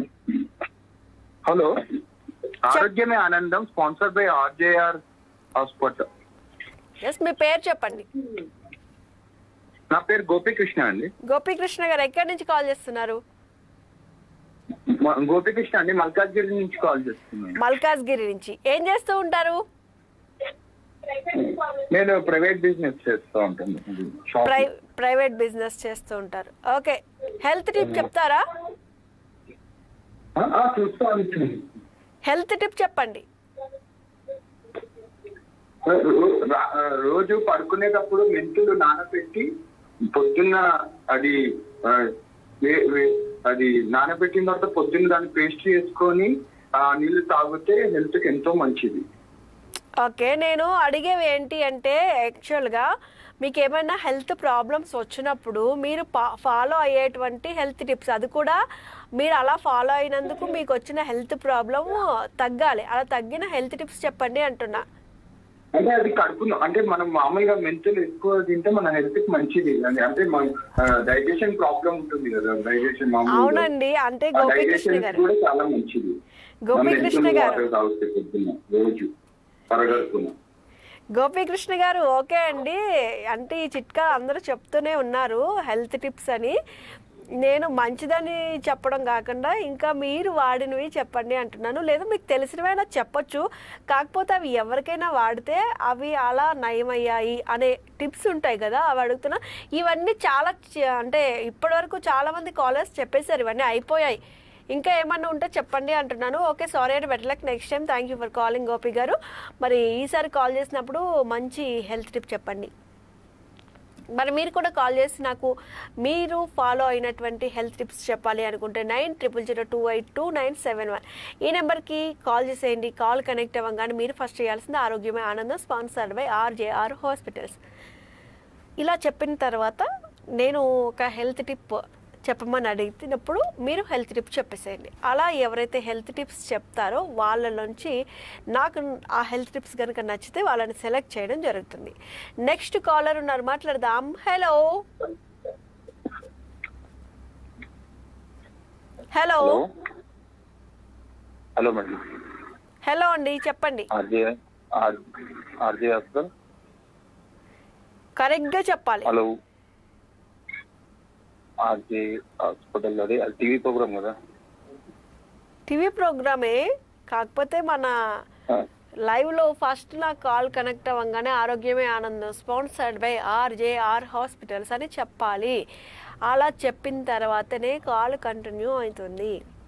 హలో ఆరోగ్యమే ఆనందం sponsored by RJR hospital yes మీ పేరు చెప్పండి నా పేరు గోపీకృష్ణ అండి గోపీకృష్ణ గారు ఎక్కడి నుంచి కాల్ చేస్తున్నారు మ- గోపీకృష్ణ అండి మల్కాజ్గిరి నుంచి కాల్ చేస్తున్నాను మల్కాజ్గిరి నుంచి ఏం చేస్తూ ఉంటారు నేను ప్రైవేట్ బిజినెస్ చేస్తూ ఉంటాను షాప్ ప్రై ప్రైవేట్ బిజినెస్ చేస్తూ ఉంటారు ఓకే హెల్త్ టిప్ చెప్తారా ఆ, ఆ, చూస్తా ఉంటాను. హెల్త్ టిప్ చెప్పండి రో- రా- రోజు పడుకునేటప్పుడు మెంతులు నానబెట్టి పొద్దున్న అది ఆ, వే- వే- అది నానబెట్టిన తర్వాత పొద్దున్న దాన్ని పేస్ట్ చేసుకొని ఆ నీళ్లు తాగితే హెల్త్ కి ఎంతో మంచిది ఓకే నేను అడిగేవి ఏంటి అంటే యాక్చువల్గా మీకు ఏమైనా హెల్త్ ప్రాబ్లమ్స్ వచ్చినప్పుడు మీరు ఫాలో అయ్యేటువంటి హెల్త్ టిప్స్ అది కూడా మీరు అలా ఫాలో అయినందుకు మీకు వచ్చిన హెల్త్ ప్రాబ్లమ్ తగ్గాలి అలా తగ్గిన హెల్త్ టిప్స్ చెప్పండి అంటున్నా అంటే అది కడుపు నొ- అంటే మనం మామూలుగా మెంతులు ఎక్కువ తింటే మన హెల్త్ కి మంచిది అంటే అంటే మన డైజెషన్ ప్రాబ్లం ఉంటుంది కదా డైజెషన్ అవునండి అంటే గోపీకృష్ణ డైజెషన్ గారు కూడా చాలా మంచిది గోపీకృష్ణ మెంతులు గారు. వాటర్ తాగితే పొద్దున్న రోజు పరగడుపున గోపీకృష్ణ గారు ఓకే అండి అంటే ఈ చిట్కా అందరూ చెప్తూనే ఉన్నారు హెల్త్ టిప్స్ అని నేను మంచిదని చెప్పడం కాకుండా ఇంకా మీరు వాడినవి చెప్పండి అంటున్నాను లేదా మీకు తెలిసినవైనా చెప్పొచ్చు కాకపోతే అవి ఎవరికైనా వాడితే అవి అలా నయమయ్యాయి అనే టిప్స్ ఉంటాయి కదా అవి అడుగుతున్నా ఇవన్నీ చాలా చ- అంటే ఇప్పటివరకు చాలామంది కాలర్స్ చెప్పేశారు ఇవన్నీ అయిపోయాయి ఇంకా ఏమన్నా ఉంటే చెప్పండి అంటున్నాను ఓకే సారీ అండి better luck next time thank you for calling Gopi గారు మరి ఈసారి కాల్ చేసినప్పుడు మంచి హెల్త్ టిప్ చెప్పండి మరి మీరు కూడా కాల్ చేసి నాకు మీరు ఫాలో అయినటువంటి హెల్త్ టిప్స్ చెప్పాలి అనుకుంటే nine triple zero two eight two nine seven one ఈ నెంబర్కి కాల్ చేసేయండి కాల్ కనెక్ట్ అవ్వగానే మీరు ఫస్ట్ చేయాల్సింది ఆరోగ్యమే ఆనందం స్పాన్సర్డ్ బై ఆర్జేఆర్ హాస్పిటల్స్ ఇలా చెప్పిన తర్వాత నేను ఒక హెల్త్ టిప్ చెప్పమని అడిగినప్పుడు మీరు హెల్త్ టిప్స్ చెప్పేసేయండి అలా ఎవరైతే హెల్త్ టిప్స్ చెప్తారో వాళ్ళ నుంచి నాకు ఆ హెల్త్ టిప్స్ కనుక నచ్చితే వాళ్ళని సెలెక్ట్ చేయడం జరుగుతుంది నెక్స్ట్ కాలర్ ఉన్నారు మాట్లాడదాం hello hello hello hello madam hello అండి చెప్పండి ఆర్జే ఆర్జే హాస్పిటల్ కరెక్ట్గా చెప్పాలి హలో ఆర్జే హాస్పిటల్ అది అది టీవీ ప్రోగ్రామ్ కదా టీవీ ప్రోగ్రామే కాకపోతే మన ఆ, లైవ్లో ఫస్ట్ నా కాల్ కనెక్ట్ అవ్వగానే ఆరోగ్యమే ఆనందం స్పాన్సర్డ్ బై ఆర్జేఆర్ హాస్పిటల్స్ అని చెప్పాలి అలా చెప్పిన తర్వాతనే కాల్ కంటిన్యూ అవుతుంది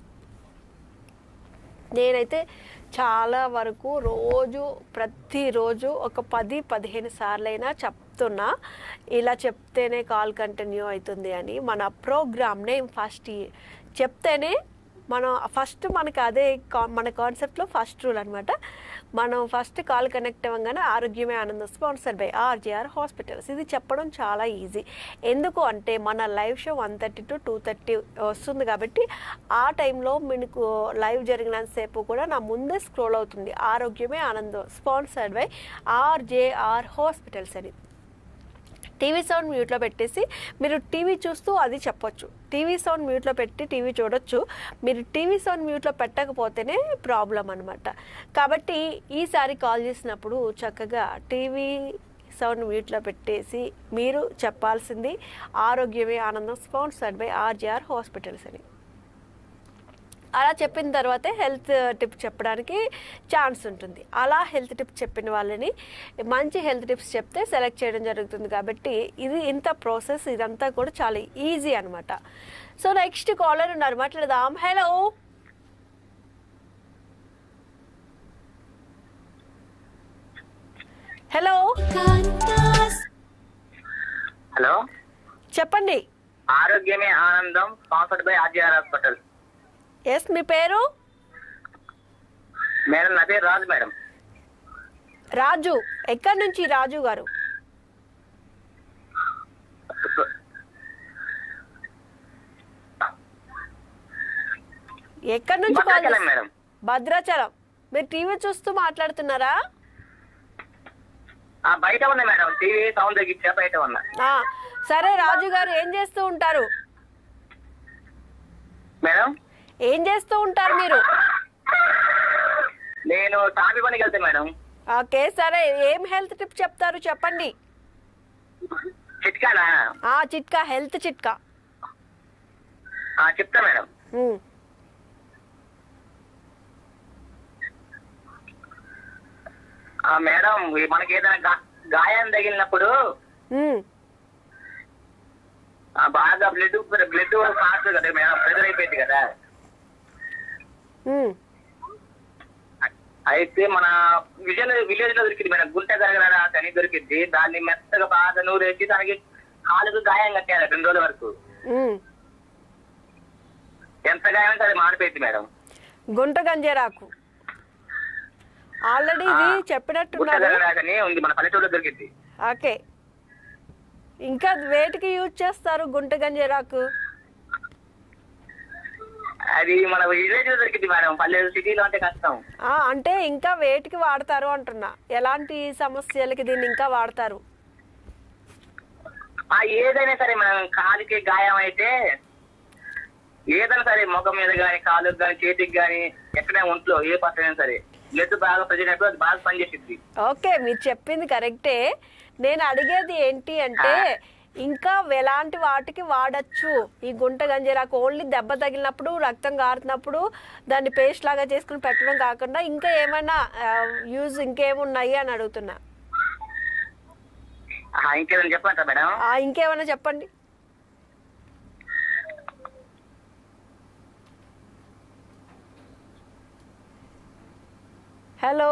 నేనైతే చాలా వరకు రోజు ప్రతిరోజు ఒక పది పదిహేను సార్లైనా చెప్తున్నా ఇలా చెప్తేనే కాల్ కంటిన్యూ అవుతుంది అని మన ప్రోగ్రామ్ నేమ్ ఫస్ట్ చెప్తేనే మనం ఫస్ట్ మనకి అదే కా- మన కాన్సెప్ట్లో ఫస్ట్ రూల్ అనమాట మనం ఫస్ట్ కాల్ కనెక్ట్ అవ్వగానే ఆరోగ్యమే ఆనందం స్పాన్సర్ బై ఆర్జీఆర్ హాస్పిటల్స్ ఇది చెప్పడం చాలా ఈజీ ఎందుకు అంటే మన live show one thirty to two thirty వస్తుంది కాబట్టి ఆ టైంలో మీకు లైవ్ జరిగినంతసేపు కూడా నా ముందే స్క్రోల్ అవుతుంది ఆరోగ్యమే ఆనందం స్పాన్సర్డ్ బై ఆర్జేఆర్ హాస్పిటల్స్ అని టీవీ సౌండ్ మ్యూట్లో పెట్టేసి మీరు టీవీ చూస్తూ అది చెప్పొచ్చు టీవీ సౌండ్ మ్యూట్లో పెట్టి టీవీ చూడొచ్చు మీరు టీవీ సౌండ్ మ్యూట్లో పెట్టకపోతేనే ప్రాబ్లం అనమాట కాబట్టి ఈసారి కాల్ చేసినప్పుడు చక్కగా టీవీ సౌండ్ మ్యూట్లో పెట్టేసి మీరు చెప్పాల్సింది ఆరోగ్యమే ఆనందం స్పాన్సర్డ్ బై ఆర్జీఆర్ హాస్పిటల్స్ అని అలా చెప్పిన తర్వాతే హెల్త్ టిప్ చెప్పడానికి ఛాన్స్ ఉంటుంది అలా హెల్త్ టిప్ చెప్పిన వాళ్ళని మంచి హెల్త్ టిప్స్ చెప్తే సెలెక్ట్ చేయడం జరుగుతుంది కాబట్టి ఇది ఇంత ప్రాసెస్ ఇదంతా కూడా చాలా ఈజీ అనమాట సో నెక్స్ట్ కాలర్ ఉన్నారు మాట్లాడదాం హలో హలో హలో చెప్పండి ఆరోగ్యమే ఆనందం sponsored by RGR hospital yes మీ పేరు మేడం నా పేరు రాజు మేడం రాజు ఎక్కడి నుంచి రాజు గారు ఎక్కడి నుంచి కాల్ భద్రాచలం చేస్తున్నారు? మేడం భద్రాచలం మీరు టీవీ చూస్తూ మాట్లాడుతున్నారా ఆ బయట ఉన్నా మేడం టీవీ సౌండ్ తగ్గించా బయట ఉన్నా ఆ, సరే రాజు గారు ఏం చేస్తూ ఉంటారు మేడం ఏం చేస్తూ ఉంటారు మీరు నేను తాపి పనికి వెళ్తా మేడం ఓకే సరే ఏం హెల్త్ టిప్ చెప్తారు చెప్పండి చిట్కానా ఆ చిట్కా హెల్త్ చిట్కా ఆ, చెప్తా మేడం ఉమ్, ఆ, మేడం ఈ మనకి ఏదైనా గా- గాయం తగిలినప్పుడు ఉమ్, ఆ, బాగా బ్లడ్ బ్లడ్ కాస్తుంది కదా మేడం ప్రెజర్ అయిపోయింది కదా ఉమ్, అయితే మన విజయ్ విలేజ్ లో దొరికింది మేడం గుంట గరగర అని దొరికింది దాన్ని మెత్తగా బాగా నూరేసి దానికి కాలుకు గాయం కట్టారు రెండు రోజుల వరకు ఉమ్. ఎంత గాయం అంటే అది మాడిపోయింది మేడం గుంట గంజేరాకు ఆల్రెడీ ఇది గుంట చెప్పినట్టున్నారు గరగర అని ఉంది మన పల్లెటూరులో దొరికింది ఓకే ఇంకా వేటికి యూజ్ చేస్తారు గుంట గంజేరాకు అది మన విలేజ్ లో దొరికింది మేడం పల్లె సిటీలో అంటే కష్టం ఆ, అంటే ఇంకా వేటికి వాడతారు అంటున్నా ఎలాంటి సమస్యలకి దీన్ని ఇంకా వాడతారు ఆ ఏదైనా సరే మనం కాలుకి గాయం అయితే ఏదైనా సరే ముఖం మీద గాని కాలుకి గాని చేతికి గాని ఎక్కడైనా ఒంట్లో ఏ పర్సన్ అయినా సరే బ్లడ్ బాగా ప్రజలైనప్పుడు అది బాగా పనిచేసింది ఓకే మీరు చెప్పింది కరెక్టే నేను అడిగేది ఏంటి అంటే ఇంకా ఎలాంటి వాటికి వాడచ్చు ఈ గుంట గంజీరాకు ఓన్లీ దెబ్బ తగిలినప్పుడు రక్తం కారుతున్నప్పుడు దాన్ని పేస్ట్ లాగా చేసుకుని పెట్టడం కాకుండా ఇంకా ఏమైనా యూజ్ ఇంకేమున్నాయి అని అడుగుతున్నా ఇంకేదని చెప్పంటారా మేడం ఆ, ఇంకేమైనా చెప్పండి హలో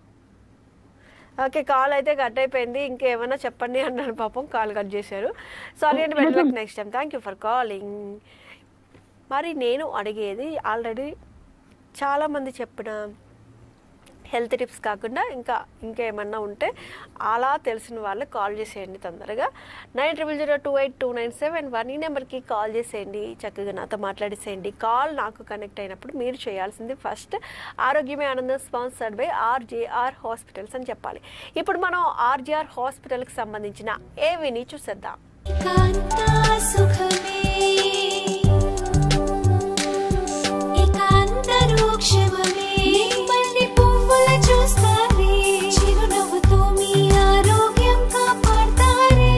ఓకే కాల్ అయితే కట్ అయిపోయింది ఇంకేమైనా చెప్పండి అన్నాను పాపం కాల్ కట్ చేశారు సారీ అండి better next time thank you for calling మరి నేను అడిగేది ఆల్రెడీ చాలామంది చెప్పిన హెల్త్ టిప్స్ కాకుండా ఇంకా ఇంకేమన్నా ఉంటే అలా తెలిసిన వాళ్ళకి కాల్ చేసేయండి తొందరగా nine triple zero two eight two nine seven one ఈ నెంబర్కి కాల్ చేసేయండి చక్కగా నాతో మాట్లాడేసేయండి కాల్ నాకు కనెక్ట్ అయినప్పుడు మీరు చేయాల్సింది ఫస్ట్ ఆరోగ్యమే ఆనందం స్పాన్సర్డ్ బై ఆర్జేఆర్ హాస్పిటల్స్ అని చెప్పాలి ఇప్పుడు మనం ఆర్జేఆర్ హాస్పిటల్కి సంబంధించిన ఏవిని చూసేద్దాం కాంతా సుఖమే ఏకాంతరూ క్షమమే నిమ్మల్ని పువ్వుల చూస్తారే చిరునవ్వుతో మీ ఆరోగ్యం కాపాడతారే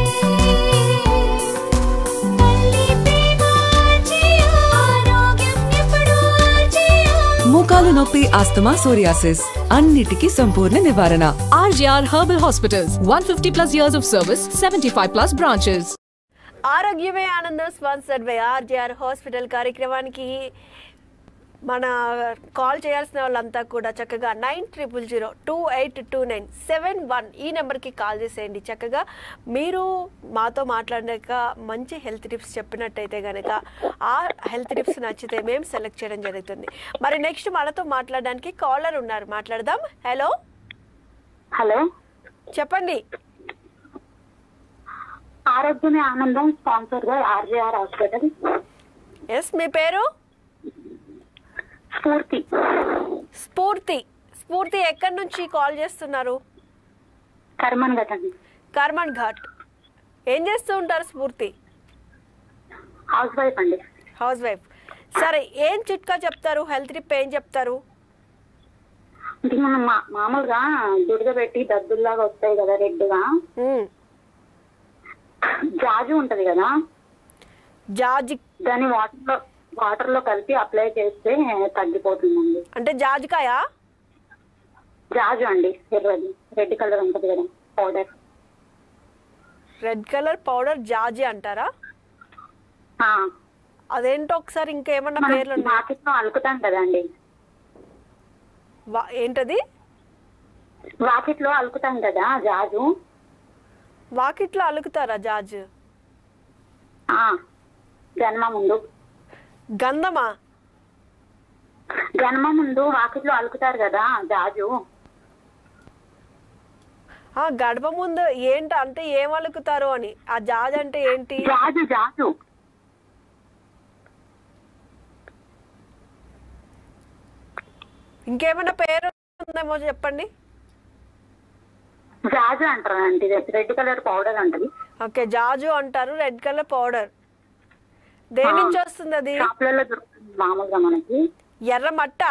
తల్లి ప్రేమ ఆర్జియా, ఆరోగ్యం ఎప్పుడూ ఆర్జియా. మోకాలు నొప్పి ఆస్తమా సోరియాసిస్ అన్నిటికీ సంపూర్ణ నివారణ RGR Herbal Hospitals, 150 plus years of service, 75 plus branches. ఆరోగ్యమే ఆనందం స్పాన్సర్డ్ బై ఆర్జేఆర్ హాస్పిటల్ కార్యక్రమానికి మన కాల్ చేయాల్సిన వాళ్ళంతా కూడా చక్కగా nine triple zero two eight two nine seven one ఈ నెంబర్కి కాల్ చేసేయండి చక్కగా మీరు మాతో మాట్లాడాక మంచి హెల్త్ టిప్స్ చెప్పినట్టయితే కనుక ఆ హెల్త్ టిప్స్ నచ్చితే మేము సెలెక్ట్ చేయడం జరుగుతుంది మరి నెక్స్ట్ మనతో మాట్లాడడానికి కాలర్ ఉన్నారు మాట్లాడదాం హలో హలో చెప్పండి ఆరోగ్యమే ఆనందం స్పాన్సర్ గా ఆర్జేఆర్ హాస్పిటల్ ఎస్ మీ పేరు స్ఫూర్తి స్ఫూర్తి స్ఫూర్తి ఎక్కడి నుంచి కాల్ చేస్తున్నారు కర్మన్ గతండి కర్మన్ ఘాట్ ఏం చేస్తూ ఉంటారు స్ఫూర్తి హౌస్ వైఫ్ అండి హౌస్ వైఫ్ సరే ఏం చిట్కా చెప్తారు హెల్త్ టిప్ ఏం చెప్తారు అంటే మనం మా- మామూలుగా దురద పెట్టి దద్దుల్లాగా వస్తాయి కదా రెడ్గా మ్మ్. జాజు ఉంటది కదా జాజి దాన్ని వాటర్ లో వాటర్ లో కలిపి అప్లై చేస్తే తగ్గిపోతుందండి అంటే జాజికాయ జాజు అండి ఎర్రది రెడ్ కలర్ ఉంటది కదా పౌడర్ రెడ్ కలర్ పౌడర్ జాజి అంటారా అదేంటో ఒకసారి ఇంకేమన్నా పేర్లు ఉన్నాయి మార్కెట్ లో అలుకుతాం కదండి వా- ఏంటది వాకిట్ లో అలుకుతాం కదా జాజు వాకిట్లో అలుకుతారా జాజ్ ఆ జన్మ ముందు గంధమా జన్మ ముందు వాకిట్ లో అలుకుతారు కదా జాజు ఆ గడప ముందు ఏంటి అంటే ఏం అలుకుతారు అని ఆ జాజ్ అంటే ఏంటి జాజు జాజు ఇంకేమైనా పేరు ఉందేమో చెప్పండి జాజు అంటారండి రెడ్ కలర్ పౌడర్ అంటది ఓకే జాజు అంటారు రెడ్ కలర్ పౌడర్ దేని నుంచి వస్తుంది అది షాపులలో దొరుకుతుంది మామూలుగా మనకి ఎర్ర మట్ట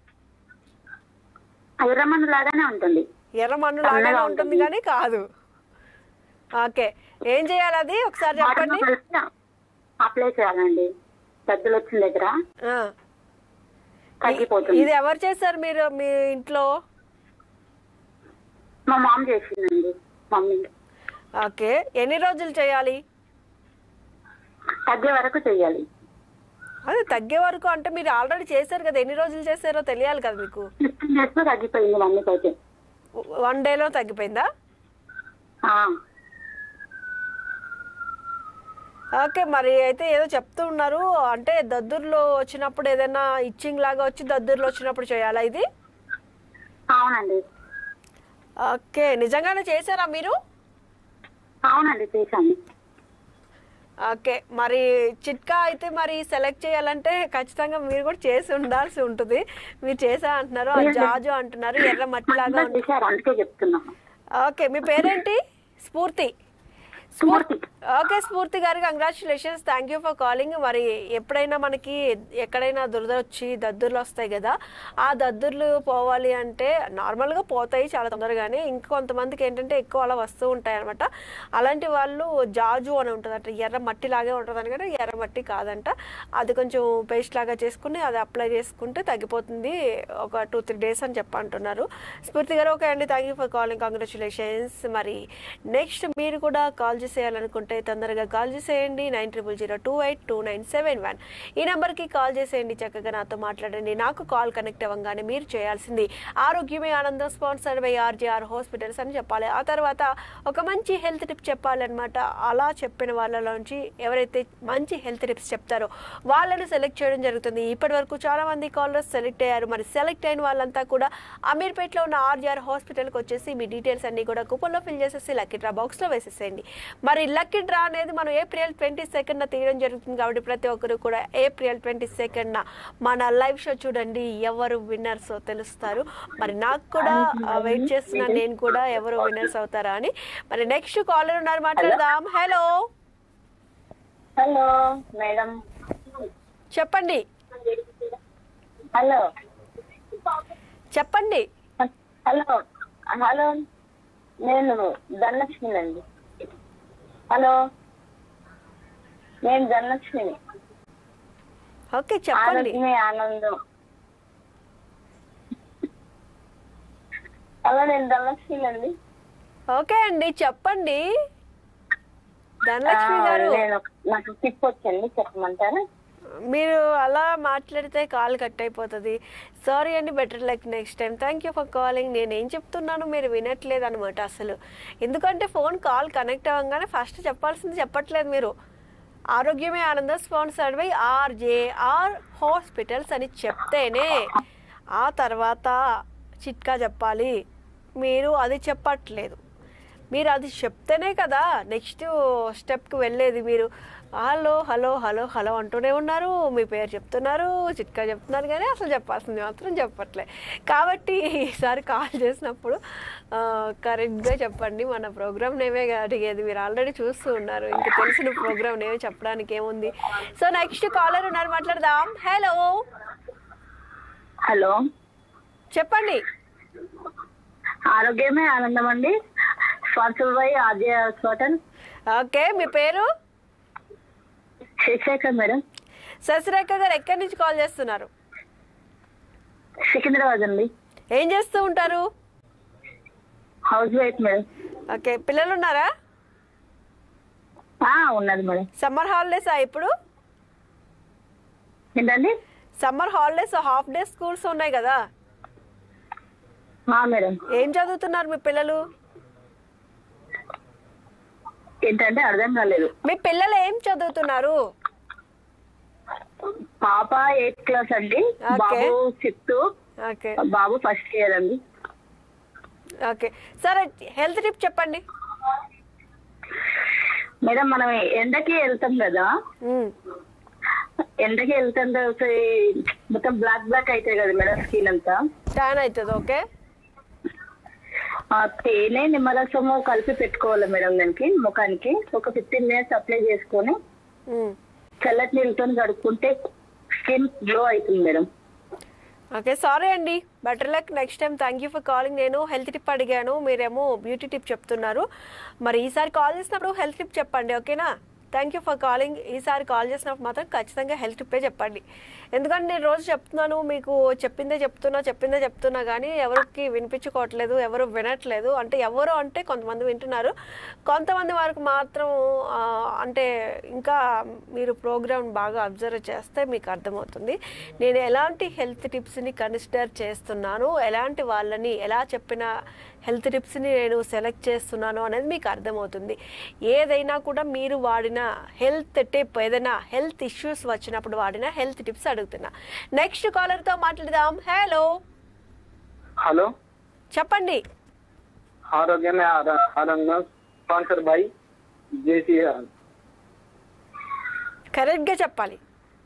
ఎర్రమన్ను లాగానే ఉంటుంది ఎర్ర మన్ను లాగానే తెల్లగా ఉంటుంది ఉంటుంది. కానీ కాదు ఓకే ఏం చేయాలి అది ఒకసారి చెప్పండి వాటర్లో కలిపి అప్లై చేయాలండి దద్దులు వచ్చిన దగ్గర ఆ. తగ్గిపోతుంది ఇది ఎవరు చేశారు మీరు మీ ఇంట్లో మా మామ్ చేసిందండి మమ్మీ ఓకే ఎన్ని రోజులు చేయాలి తగ్గే వరకు చెయ్యాలి అదే తగ్గే వరకు అంటే మీరు ఆల్రెడీ చేశారు కదా ఎన్ని రోజులు చేశారో తెలియాలి కదా మీకు ఫిఫ్టీన్ డేస్ లో తగ్గిపోయింది మమ్మీకి అయితే వన్ డేలో తగ్గిపోయిందా ఆ, ఓకే మరి అయితే ఏదో చెప్తూ ఉన్నారు అంటే దద్దుర్లో వచ్చినప్పుడు ఏదైనా ఇచ్చింగ్ లాగా వచ్చి దద్దుర్లో వచ్చినప్పుడు చేయాలా ఇది అవునండి ఓకే నిజంగానే చేశారా మీరు అవునండి చేశాను ఓకే మరి చిట్కా అయితే మరి సెలెక్ట్ చేయాలంటే ఖచ్చితంగా మీరు కూడా చేసి ఉండాల్సి ఉంటుంది మీరు చేసా అంటున్నారు ఆ జాజు అంటున్నారు ఎర్ర మట్టి లాగా అందరూ చేశారు అందుకే చెప్తున్నాను ఓకే మీ పేరేంటి స్ఫూర్తి స్ఫూర్తి ఓకే స్ఫూర్తి గారు congratulations thank you for calling మరి ఎప్పుడైనా మనకి ఎక్కడైనా దురద వచ్చి దద్దుర్లు వస్తాయి కదా ఆ దద్దుర్లు పోవాలి అంటే నార్మల్గా పోతాయి చాలా తొందరగానే ఇంకొంతమందికి ఏంటంటే ఎక్కువ అలా వస్తూ ఉంటాయి అనమాట అలాంటి వాళ్ళు జాజు అని ఉంటుంది అంటే ఎర్ర మట్టి లాగే ఉంటుంది అనగా ఎర్ర మట్టి కాదంట అది కొంచెం పేస్ట్ లాగా చేసుకుని అది అప్లై చేసుకుంటే తగ్గిపోతుంది ఒక టూ త్రీ డేస్ అని చెప్పి అంటున్నారు స్ఫూర్తి గారు ఓకే అండి thank you for calling congratulations మరి నెక్స్ట్ మీరు కూడా కాల్ చేసేయాలనుకుంటే తొందరగా కాల్ చేసేయండి nine triple zero two eight two nine seven one ఈ నెంబర్కి కాల్ చేసేయండి చక్కగా నాతో మాట్లాడండి నాకు కాల్ కనెక్ట్ అవ్వగానే మీరు చేయాల్సింది ఆరోగ్యమే ఆనందం స్పాన్సర్డ్ బై ఆర్జీఆర్ హాస్పిటల్స్ అని చెప్పాలి ఆ తర్వాత ఒక మంచి హెల్త్ టిప్ చెప్పాలన్నమాట అలా చెప్పిన వాళ్ళలోంచి ఎవరైతే మంచి హెల్త్ టిప్స్ చెప్తారో వాళ్ళని సెలెక్ట్ చేయడం జరుగుతుంది ఇప్పటి వరకు చాలా మంది కాలర్స్ సెలెక్ట్ అయ్యారు మరి సెలెక్ట్ అయిన వాళ్ళంతా కూడా అమీర్పేటలో ఉన్న ఆర్జీఆర్ హాస్పిటల్కి వచ్చేసి మీ డీటెయిల్స్ అన్ని కూడా కూపన్లో ఫిల్ చేసేసి లక్కీ డ్రా బాక్స్లో వేసేసేయండి మరి లక్కీ డ్రా అనేది మనం ఏప్రిల్ ట్వంటీ సెకండ్న తీయడం జరుగుతుంది కాబట్టి ప్రతి ఒక్కరు కూడా ఏప్రిల్ ట్వంటీ సెకండ్న మన లైవ్ షో చూడండి ఎవరు విన్నర్స్ తెలుస్తారు మరి నాకు కూడా వెయిట్ చేస్తున్నాను నేను కూడా ఎవరు విన్నర్స్ అవుతారా అని మరి నెక్స్ట్ కాలర్ ఉన్నారు మాట్లాడదాం హలో హలో మేడం చెప్పండి హలో చెప్పండి హలో హలో నేను ధనలక్ష్మినండి హలో నేను ధనలక్ష్మిని ఓకే చెప్పండి ఆరోగ్యమే ఆనందం హలో నేను ధనలక్ష్మినండి ఓకే అండి చెప్పండి ధనలక్ష్మి గారు నేను నాకు టిప్ వచ్చండి చెప్పమంటారా మీరు అలా మాట్లాడితే కాల్ కట్ అయిపోతుంది సారీ అండి better luck next time thank you for calling నేను ఏం చెప్తున్నాను మీరు వినట్లేదు అనమాట అసలు ఎందుకంటే ఫోన్ కాల్ కనెక్ట్ అవ్వగానే ఫస్ట్ చెప్పాల్సింది చెప్పట్లేదు మీరు ఆరోగ్యమే ఆనందం స్పాన్సర్డ్ బై ఆర్జేఆర్ హాస్పిటల్స్ అని చెప్తేనే ఆ తర్వాత చిట్కా చెప్పాలి మీరు అది చెప్పట్లేదు మీరు అది చెప్తేనే కదా నెక్స్ట్ స్టెప్కి వెళ్ళేది మీరు హలో హలో హలో హలో అంటూనే ఉన్నారు మీ పేరు చెప్తున్నారు చిట్కా చెప్తున్నారు కానీ అసలు చెప్పాల్సింది మాత్రం చెప్పట్లే కాబట్టి ఈసారి కాల్ చేసినప్పుడు కరెక్ట్గా చెప్పండి మన ప్రోగ్రామ్ నేమే అడిగేది మీరు ఆల్రెడీ చూస్తూ ఉన్నారు ఇంక తెలిసిన ప్రోగ్రామ్ నేమే చెప్పడానికి ఏముంది సో నెక్స్ట్ కాలర్ ఉన్నారు మాట్లాడదాం హలో హలో చెప్పండి ఆరోగ్యమే ఆనందం అండి sponsor by RJ hospital okay మీ పేరు శశిశేఖర్ మేడం శశిరేఖ గారు ఎక్కడి నుంచి కాల్ చేస్తున్నారు సికింద్రాబాద్ అండి ఏం చేస్తూ ఉంటారు హౌస్ వైఫ్ మేడం ఓకే పిల్లలు ఉన్నారా ఆ, ఉన్నది మేడం సమ్మర్ హాలిడేసా ఇప్పుడు ఏంటండి summer holidays half day schools ఉన్నాయి కదా ఆ, మేడం ఏం చదువుతున్నారు మీ పిల్లలు ఏంటంటే అర్థం కాలేదు మీ పిల్లలు ఏం చదువుతున్నారు పాప ఎయిత్ క్లాస్ అండి ఓకే. బాబు సిక్స్త్ ఓకే బాబు ఫస్ట్ ఇయర్ అండి ఓకే సరే హెల్త్ టిప్ చెప్పండి మేడం మనం ఎండకి వెళ్తాం కదా ఉమ్, ఎండకి వెళ్తాం తర్వాత ఈ మొత్తం బ్లాక్ బ్లాక్ అవుతాయి కదా మేడం స్కిన్ అంతా ట్యాన్ అవుతుంది ఓకే ఆ తేనె నిమ్మరసము కలిపి పెట్టుకోవాలి మేడం దానికి ముఖానికి ఒక ఫిఫ్టీన్ మినిట్స్ అప్లై చేసుకొని ఉమ్, చల్లటి నీళ్ళతో కడుక్కుంటే స్కిన్ గ్లో అవుతుంది మేడం ఓకే సారీ అండి better luck next time thank you for calling నేను హెల్త్ టిప్ అడిగాను మీరేమో బ్యూటీ టిప్ చెప్తున్నారు మరి ఈసారి కాల్ చేసినప్పుడు హెల్త్ టిప్ చెప్పండి ఓకేనా థ్యాంక్ యూ ఫర్ కాలింగ్ ఈసారి కాల్ చేసినప్పుడు మాత్రం ఖచ్చితంగా హెల్త్ టిప్పే చెప్పండి ఎందుకంటే నేను రోజు చెప్తున్నాను మీకు చెప్పిందే చెప్తున్నా చెప్పిందే చెప్తున్నా కానీ ఎవరికి వినిపించుకోవట్లేదు ఎవరు వినట్లేదు అంటే ఎవరు అంటే కొంతమంది వింటున్నారు కొంతమంది వరకు మాత్రం ఆ, అంటే ఇంకా మీరు ప్రోగ్రామ్ బాగా అబ్జర్వ్ చేస్తే మీకు అర్థమవుతుంది నేను ఎలాంటి హెల్త్ టిప్స్ని కన్సిడర్ చేస్తున్నాను ఎలాంటి వాళ్ళని ఎలా చెప్పిన హెల్త్ టిప్స్ని నేను సెలెక్ట్ చేస్తున్నాను అనేది మీకు అర్థమవుతుంది ఏదైనా కూడా మీరు వాడిన హెల్త్ టిప్ ఏదైనా హెల్త్ ఇష్యూస్ వచ్చినప్పుడు వాడిన హెల్త్ టిప్స్ అడుగుతున్నా నెక్స్ట్ కాలర్తో మాట్లాడదాం హలో హలో చెప్పండి ఆరోగ్యమే ఆర- ఆనందం స్పాన్సర్ బై జేసీఆర్ కరెక్ట్గా చెప్పాలి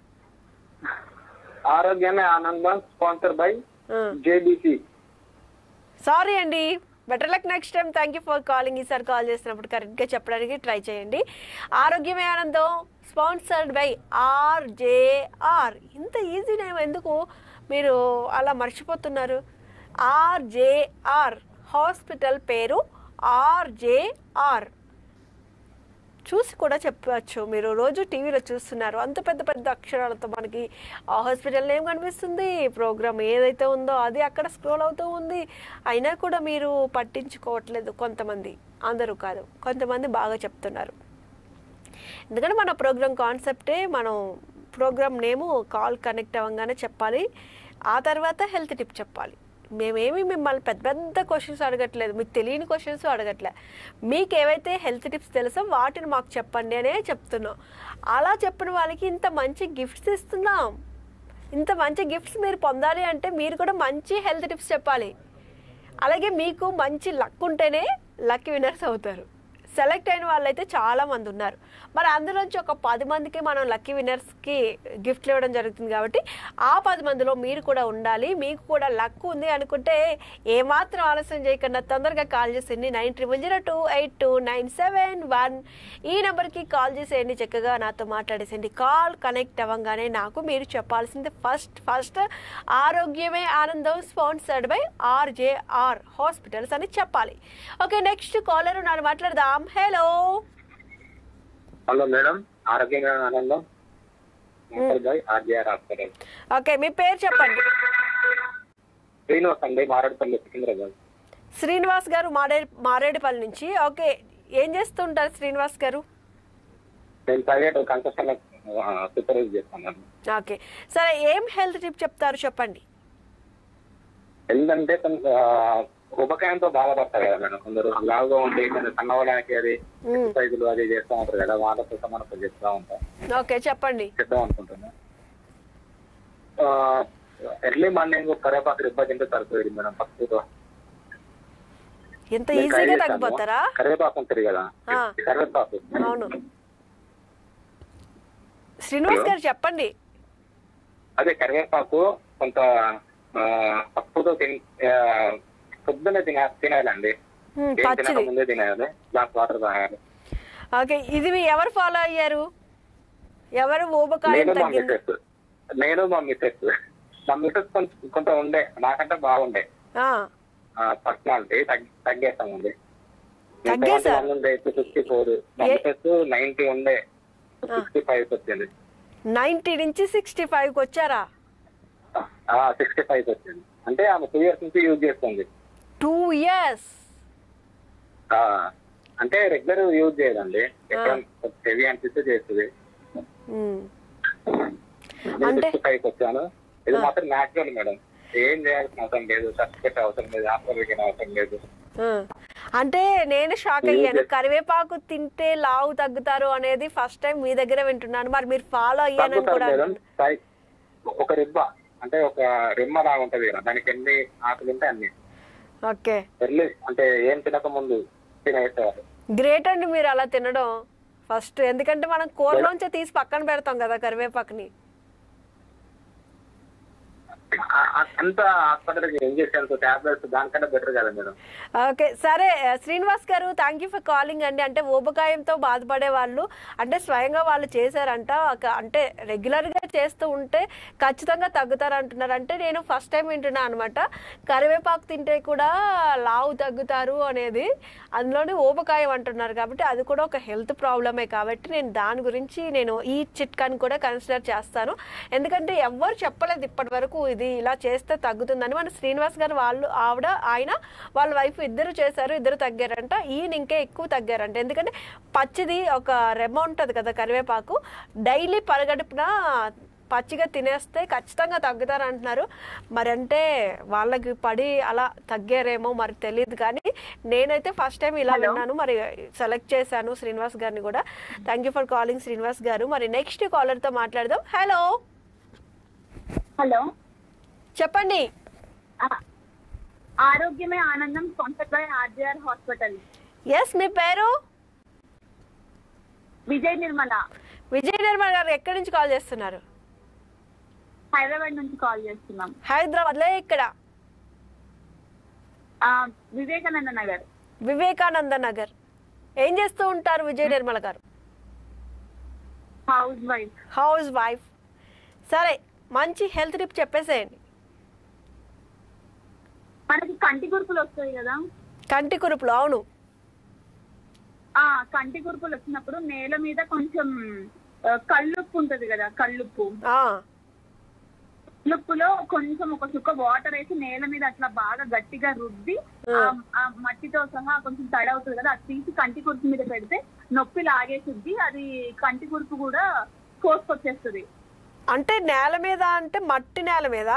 ఆరోగ్యమే ఆనందం స్పాన్సర్ బై జేబీసీ సారీ అండి better luck next time thank you for calling ఈసారి కాల్ చేసినప్పుడు కరెక్ట్గా చెప్పడానికి ట్రై చేయండి ఆరోగ్యమే ఆనందం స్పాన్సర్డ్ బై ఆర్జేఆర్ ఇంత ఈజీ నేమ్ ఎందుకు మీరు అలా మర్చిపోతున్నారు ఆర్జేఆర్ హాస్పిటల్ పేరు ఆర్జేఆర్ చూసి కూడా చెప్పవచ్చు మీరు రోజు టీవీలో చూస్తున్నారు అంత పెద్ద పెద్ద అక్షరాలతో మనకి ఆ హాస్పిటల్ నేమ్ కనిపిస్తుంది ప్రోగ్రామ్ ఏదైతే ఉందో అది అక్కడ స్క్రోల్ అవుతూ ఉంది అయినా కూడా మీరు పట్టించుకోవట్లేదు కొంతమంది అందరూ కాదు కొంతమంది బాగా చెప్తున్నారు ఎందుకంటే మన ప్రోగ్రామ్ కాన్సెప్టే మనం ప్రోగ్రామ్ నేము కాల్ కనెక్ట్ అవ్వగానే చెప్పాలి ఆ తర్వాత హెల్త్ టిప్ చెప్పాలి మేమేమి మిమ్మల్ని పెద్ద పెద్ద క్వశ్చన్స్ అడగట్లేదు మీకు తెలియని క్వశ్చన్స్ అడగట్లే మీకు ఏవైతే హెల్త్ టిప్స్ తెలుసో వాటిని మాకు చెప్పండి అనే చెప్తున్నాం అలా చెప్పిన వాళ్ళకి ఇంత మంచి గిఫ్ట్స్ ఇస్తున్నాం ఇంత మంచి గిఫ్ట్స్ మీరు పొందాలి అంటే మీరు కూడా మంచి హెల్త్ టిప్స్ చెప్పాలి అలాగే మీకు మంచి లక్ ఉంటేనే లక్ విన్నర్స్ అవుతారు సెలెక్ట్ అయిన వాళ్ళైతే చాలా మంది ఉన్నారు మరి అందులోంచి ఒక పది మందికి మనం లక్కీ విన్నర్స్కి గిఫ్ట్లు ఇవ్వడం జరుగుతుంది కాబట్టి ఆ పది మందిలో మీరు కూడా ఉండాలి మీకు కూడా లక్ ఉంది అనుకుంటే ఏమాత్రం ఆలస్యం చేయకుండా తొందరగా కాల్ చేసేయండి nine triple zero two eight two nine seven one ఈ నెంబర్కి కాల్ చేసేయండి చక్కగా నాతో మాట్లాడేసేయండి కాల్ కనెక్ట్ అవ్వగానే నాకు మీరు చెప్పాల్సింది ఫస్ట్ ఫస్ట్ ఆరోగ్యమే ఆనందం స్పాన్సర్డ్ బై ఆర్జేఆర్ హాస్పిటల్స్ అని చెప్పాలి ఓకే నెక్స్ట్ కాలర్ ఉన్నారు మాట్లాడదాం హలో హలో మేడం ఆరోగ్యంగా ఆనందం sponsor by RGR hospital okay మీ పేరు చెప్పండి శ్రీనివాస్ అండి మారేడుపల్లి సికింద్రాబాద్ శ్రీనివాస్ గారు మారే మారేడుపల్లి నుంచి ఓకే ఏం చేస్తుంటారు శ్రీనివాస్ గారు నేను ప్రైవేట్ కన్స్ట్రక్షన్ సూపర్వైజ్ చేస్తాను ఓకే సరే ఏం హెల్త్ టిప్ చెప్తారు చెప్పండి ఎందుకంటే కొంత ఉపకాయంతో బాధపడతారు కదా మేడం కొందరు లావుగా ఉండి కొంచెం సన్నవడానికి అది ఎక్సర్సైజులు అది చేస్తూ ఉంటారు కదా వాళ్ళతో సమానం చేస్తూ ఉంటాం ఓకే చెప్పండి చేద్దాం అనుకుంటున్నా ఎర్లీ మార్నింగ్ కరేపాకు రిబ్బ తింటే సరిపోయింది మేడం ఫస్ట్ ఎంత నేను try ఈజీగా చేశాను. తగ్గిపోతారా కరివేపాకు ఉంటుంది కదా ఆ. కరివేపాకు అవును శ్రీనివాస్ గారు చెప్పండి అదే కరివేపాకు కొంత ఆ, పప్పుతో తిని ఆ, పొద్దున్నే తిన తినాలండి హ్మ్, ఏం తినక పచ్చిది ముందే తినాలి గ్లాస్ వాటర్ తాగాలి ఓకే ఇది మీ ఎవరు ఫాలో అయ్యారు ఎవరు ఊబకాయం నేను మా తగ్గింది మిస్సెస్ నేను మా మిస్సెస్ మా మిస్సెస్ కొంచెం కొంత ఉండే నాకంటే బాగుండే ఆ, పర్సనాలిటీ తగ్గేస్తామండి తగ్గేశారు? ఉండే సిక్స్టీ ఫోర్ మా ఏ- మిస్సెస్ నైన్టీ ఉండే సిక్స్టీ ఫైవ్ వచ్చింది నైన్టీ నుంచి సిక్స్టీ ఫైవ్కి వచ్చారా సిక్స్టీ ఫైవ్ వచ్చింది అంటే ఆమె టూ ఇయర్స్ నుంచి యూజ్ చేస్తుంది టూ ఇయర్స్ ఆ, అంటే రెగ్యులర్ యూజ్ చేయదండి ఎక్కడ హెవీ అనిపిస్తే చేస్తుంది నేను అంటే- సిక్స్టీ ఫైవ్ వచ్చాను ఇది మాత్రం న్యాచురల్ మేడం ఏం చేయాల్సిన అవసరం లేదు సర్టిఫికెట్ అవసరం లేదు హాస్పిటల్కి అవసరం లేదు అంటే నేను షాక్ అయ్యాను కరివేపాకు తింటే లావు తగ్గుతారు అనేది ఫస్ట్ టైం మీ దగ్గర వింటున్నాను మరి మీరు ఫాలో అయ్యానని తగ్గుతారు కూడా మేడం అంటున్నారు. సై- ఒక రిబ్బ అంటే ఒక రిమ్మ లాగా ఉంటది కదా దానికి ఎన్ని ఆకులు ఉంటే అన్ని ఓకే ఎర్లీ అంటే ఏం తినక ముందు తినేసేవారు గ్రేట్ అండి మీరు అలా తినడం ఫస్ట్ ఎందుకంటే మనం కూరలోంచి తీసి పక్కన పెడతాం కదా కరివేపాకుని ఆ- ఆ- అంత హాస్పిటల్కి ఇంజెక్షన్స్ టాబ్లెట్స్ దానికంటే బెటర్ కదా మేడం ఓకే సరే శ్రీనివాస్ గారు థ్యాంక్ యూ ఫర్ కాలింగ్ అండి అంటే ఊబకాయంతో బాధపడే వాళ్ళు అంటే స్వయంగా వాళ్ళు చేశారంట ఒక- అంటే రెగ్యులర్గా చేస్తూ ఉంటే ఖచ్చితంగా తగ్గుతారు అంటున్నారు అంటే నేను ఫస్ట్ టైం వింటున్నా అనమాట కరివేపాకు తింటే కూడా లావు తగ్గుతారు అనేది అందులోనే ఊబకాయం అంటున్నారు కాబట్టి అది కూడా ఒక హెల్త్ ప్రాబ్లమే కాబట్టి నేను దాని గురించి నేను ఈ చిట్కాని కూడా కన్సిడర్ చేస్తాను ఎందుకంటే ఎవ్వరు చెప్పలేదు ఇప్పటి వరకు ఇది ఇలా చేస్తే తగ్గుతుందని మన శ్రీనివాస్ గారు వాళ్ళు ఆవిడ ఆయన వాళ్ళ వైఫ్ ఇద్దరు చేశారు ఇద్దరు తగ్గారంట ఈయన ఇంకా ఎక్కువ తగ్గారంట ఎందుకంటే పచ్చిది ఒక రెమ్మ ఉంటుంది కదా కరివేపాకు డైలీ పరగడుపున పచ్చిగా తినేస్తే ఖచ్చితంగా తగ్గుతారు అంటున్నారు మరి అంటే వాళ్ళకి పడి అలా తగ్గారేమో మరి తెలియదు కానీ నేనైతే ఫస్ట్ టైం ఇలా విన్నాను మరి సెలెక్ట్ చేశాను శ్రీనివాస్ గారిని కూడా thank you for calling Srinivas గారు మరి నెక్స్ట్ కాలర్తో మాట్లాడదాం హలో హలో చెప్పండి ఆ- ఆరోగ్యమే ఆనందం sponsored by RGR hospital yes మీ పేరు విజయ్ నిర్మల విజయ్ నిర్మల్ గారు ఎక్కడి నుంచి కాల్ చేస్తున్నారు హైదరాబాద్ నుంచి కాల్ చేస్తున్నాం హైదరాబాద్లో ఇక్కడ ఆ, వివేకానంద నగర్ వివేకానంద నగర్ ఏం చేస్తూ ఉంటారు విజయ్ నిర్మల గారు హౌస్ వైఫ్ హౌస్ వైఫ్ సరే మంచి హెల్త్ టిప్ చెప్పేసేయండి మనకి కంటి గురుపులు వస్తాయి కదా కంటి కురుపులు అవును ఆ కంటి గురుపులు వచ్చినప్పుడు నేల మీద కొంచెం ఆ, కల్లుప్పు ఉంటది కదా కల్లుప్పు ఆ, కల్లుప్పులో కొంచెం ఒక చుక్క వాటర్ వేసి నేల మీద అట్లా బాగా గట్టిగా రుద్ది ఆ- ఆ మట్టితో సహా కొంచెం తడి అవుతుంది కదా అది తీసి కంటి కురుపు మీద పెడితే నొప్పి లాగేసిద్ది అది కంటి కురుపు కూడా కోసుకొచ్చేస్తుంది అంటే నేల మీద అంటే మట్టి నేల మీద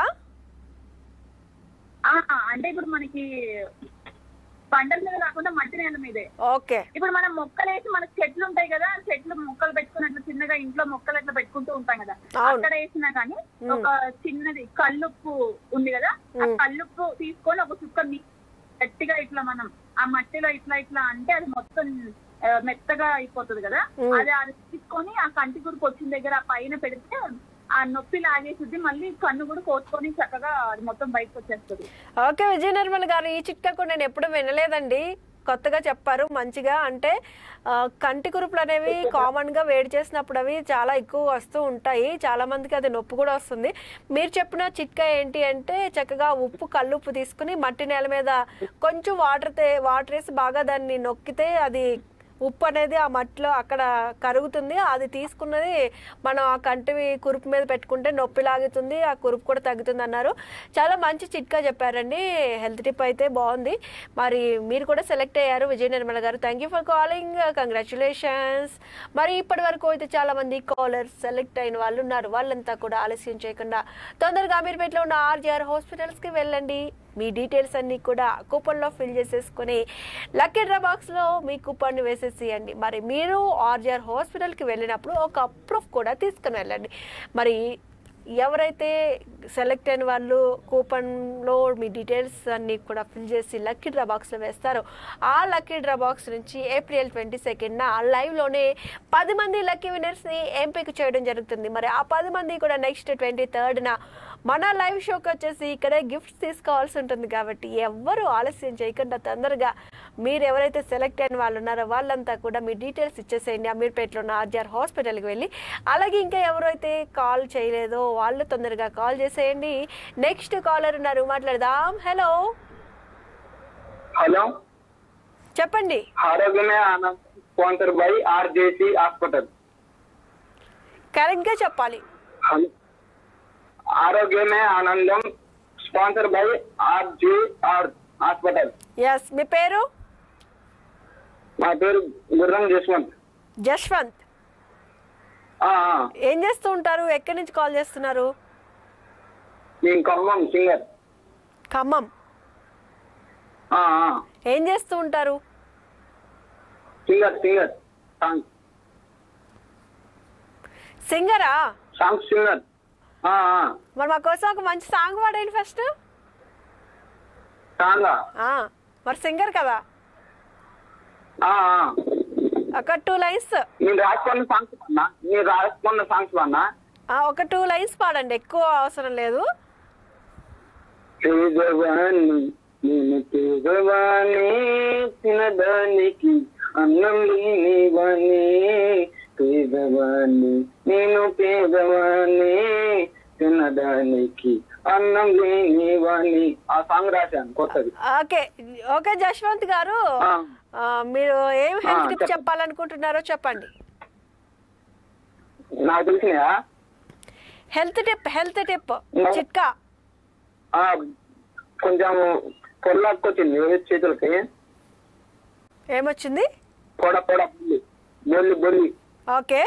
ఆ, అంటే ఇప్పుడు మనకి పంటల మీద కాకుండా మట్టి నేల మీదే ఓకే ఇప్పుడు మనం మొక్కలు వేసి మనకి చెట్లు ఉంటాయి కదా చెట్లు మొక్కలు పెట్టుకుని అట్లా చిన్నగా ఇంట్లో మొక్కలు అట్లా పెట్టుకుంటూ ఉంటాం కదా అవును. అక్కడ వేసినా కానీ ఒక చిన్నది కల్లుప్పు ఉంది కదా ఆ కల్లుప్పు తీసుకొని ఒక చుక్క నీ- గట్టిగా ఇట్లా మనం ఆ మట్టిలో ఇట్లా ఇట్లా అంటే అది మొత్తం ఆ, మెత్తగా అయిపోతుంది కదా అది అది తీసుకొని ఆ కంటి గురుపు వచ్చిన దగ్గర ఆ పైన పెడితే ఆ నొప్పి లాగేసిద్ది మళ్ళీ కన్ను కూడా కోసుకొని చక్కగా అది మొత్తం బయటకు వచ్చేస్తుంది ఓకే విజయ నిర్మల్ గారు ఈ చిట్కా కూడా నేను ఎప్పుడు వినలేదండి కొత్తగా చెప్పారు మంచిగా అంటే ఆ, కంటి కురుపులు అనేవి కామన్ గా వేడి చేసినప్పుడు అవి చాలా ఎక్కువ వస్తూ ఉంటాయి చాలా మందికి అది నొప్పి కూడా వస్తుంది మీరు చెప్పిన చిట్కా ఏంటి అంటే చక్కగా ఉప్పు కల్లుప్పు తీసుకుని మట్టి నేల మీద కొంచెం వాటర్ వాటర్ వేసి బాగా దాన్ని నొక్కితే అది ఉప్పు అనేది ఆ మట్టిలో అక్కడ కరుగుతుంది అది తీసుకున్నది మనం ఆ కంటివి కురుపు మీద పెట్టుకుంటే నొప్పి లాగుతుంది ఆ కురుపు కూడా తగ్గుతుంది అన్నారు చాలా మంచి చిట్కా చెప్పారండి హెల్త్ టిప్ అయితే బాగుంది మరి మీరు కూడా సెలెక్ట్ అయ్యారు విజయ నిర్మల గారు thank you for calling congratulations మరి ఇప్పటి వరకు అయితే చాలా మంది కాలర్స్ సెలెక్ట్ అయిన వాళ్ళు ఉన్నారు వాళ్ళంతా కూడా ఆలస్యం చేయకుండా తొందరగా అమీర్పేటలో ఉన్న ఆర్జీఆర్ హాస్పిటల్స్కి వెళ్ళండి మీ డీటెయిల్స్ అన్ని కూడా కూపన్లో ఫిల్ చేసేసుకొని లక్కీ డ్రా బాక్స్లో మీ కూపన్ వేసేసేయండి మరి మీరు ఆర్జీఆర్ హాస్పిటల్కి వెళ్ళినప్పుడు ఒక ప్రూఫ్ కూడా తీసుకుని వెళ్ళండి మరి ఎవరైతే సెలెక్ట్ అయిన వాళ్ళు కూపన్లో మీ డీటెయిల్స్ అన్ని కూడా ఫిల్ చేసి లక్కీ డ్రా బాక్స్లో వేస్తారో ఆ లక్కీ డ్రా బాక్స్ నుంచి ఏప్రిల్ ట్వంటీ సెకండ్న లైవ్లోనే పది మంది లక్కీ విన్నర్స్ని ఎంపిక చేయడం జరుగుతుంది మరి ఆ పది మంది కూడా నెక్స్ట్ ట్వంటీ థర్డ్న మన లైవ్ షోకి వచ్చేసి ఇక్కడే గిఫ్ట్స్ తీసుకోవాల్సి ఉంటుంది కాబట్టి ఎవ్వరూ ఆలస్యం చేయకుండా తొందరగా మీరు ఎవరైతే సెలెక్ట్ అయిన వాళ్ళు ఉన్నారో వాళ్ళంతా కూడా మీ డీటెయిల్స్ ఇచ్చేసేయండి అమీర్పేటలో ఉన్న ఆర్జీఆర్ హాస్పిటల్కి వెళ్ళి అలాగే ఇంకా ఎవరైతే కాల్ చేయలేదో వాళ్ళు తొందరగా కాల్ చేసేయండి నెక్స్ట్ కాలర్ ఉన్నారు మాట్లాడదాం హలో హలో చెప్పండి ఆరోగ్యమే ఆనంద్ స్పాన్సర్ బై ఆర్జేసి హాస్పిటల్ కరెక్ట్గా చెప్పాలి హలో ఆరోగ్యమే ఆనందం sponsor by RJR hospital yes మీ పేరు మా పేరు గుర్రం జస్వంత్ జశ్వంత్ ఆ, ఆ. ఏం చేస్తూ ఉంటారు ఎక్కడి నుంచి కాల్ చేస్తున్నారు నేను ఖమ్మం సింగర్ ఖమ్మం ఆ, ఆ. ఏం చేస్తూ ఉంటారు సింగర్ సింగర్ సాంగ్ సింగరా సాంగ్ సింగర్ ఆ, ఆ. మరి మా కోసం ఒక మంచి సాంగ్ పాడండి ఫస్ట్ సాంగా ఆ, మరి సింగర్ కదా ఆ, ఆ. ఒక టూ లైన్స్ నేను రాసుకున్న సాంగ్స్ అన్నా నేను రాసుకున్న సాంగ్స్ అన్నా ఒక టూ లైన్స్ పాడండి ఎక్కువ అవసరం లేదు పేదవాణి నేను పేదవాణి తినదానికి అన్నం లేనివాణి పేదవాణి నేను పేదవాణి తినడానికి అన్నం లేనివాణి ఆ సాంగ్ రాశాను కొత్తది ఓకే ఓకే జశ్వంత్ గారు ఆ. ఆ, మీరు ఏం హెల్త్ ఆ, టిప్ చెప్పండి. చెప్పాలనుకుంటున్నారో చెప్పండి నాకు తెలిసినాయా హెల్త్ టిప్ హెల్త్ టిప్ నా- చిట్కా ఆ, కొంచెం పొరలాక్కొచ్చింది చేతులకి ఏమొచ్చింది పొడ పొడ బొల్లి బొల్లి బొల్లి ఓకే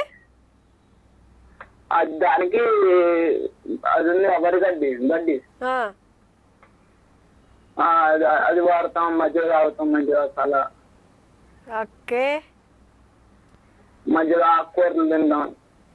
అది దానికి అది ఉంది వరి గడ్డి గడ్డి ఆ, ఆ, అది అది వాడతాం మధ్యలో తాగుతాం మంచిగా చాలా ఓకే మధ్యలో ఆకుకూరలు తింటాం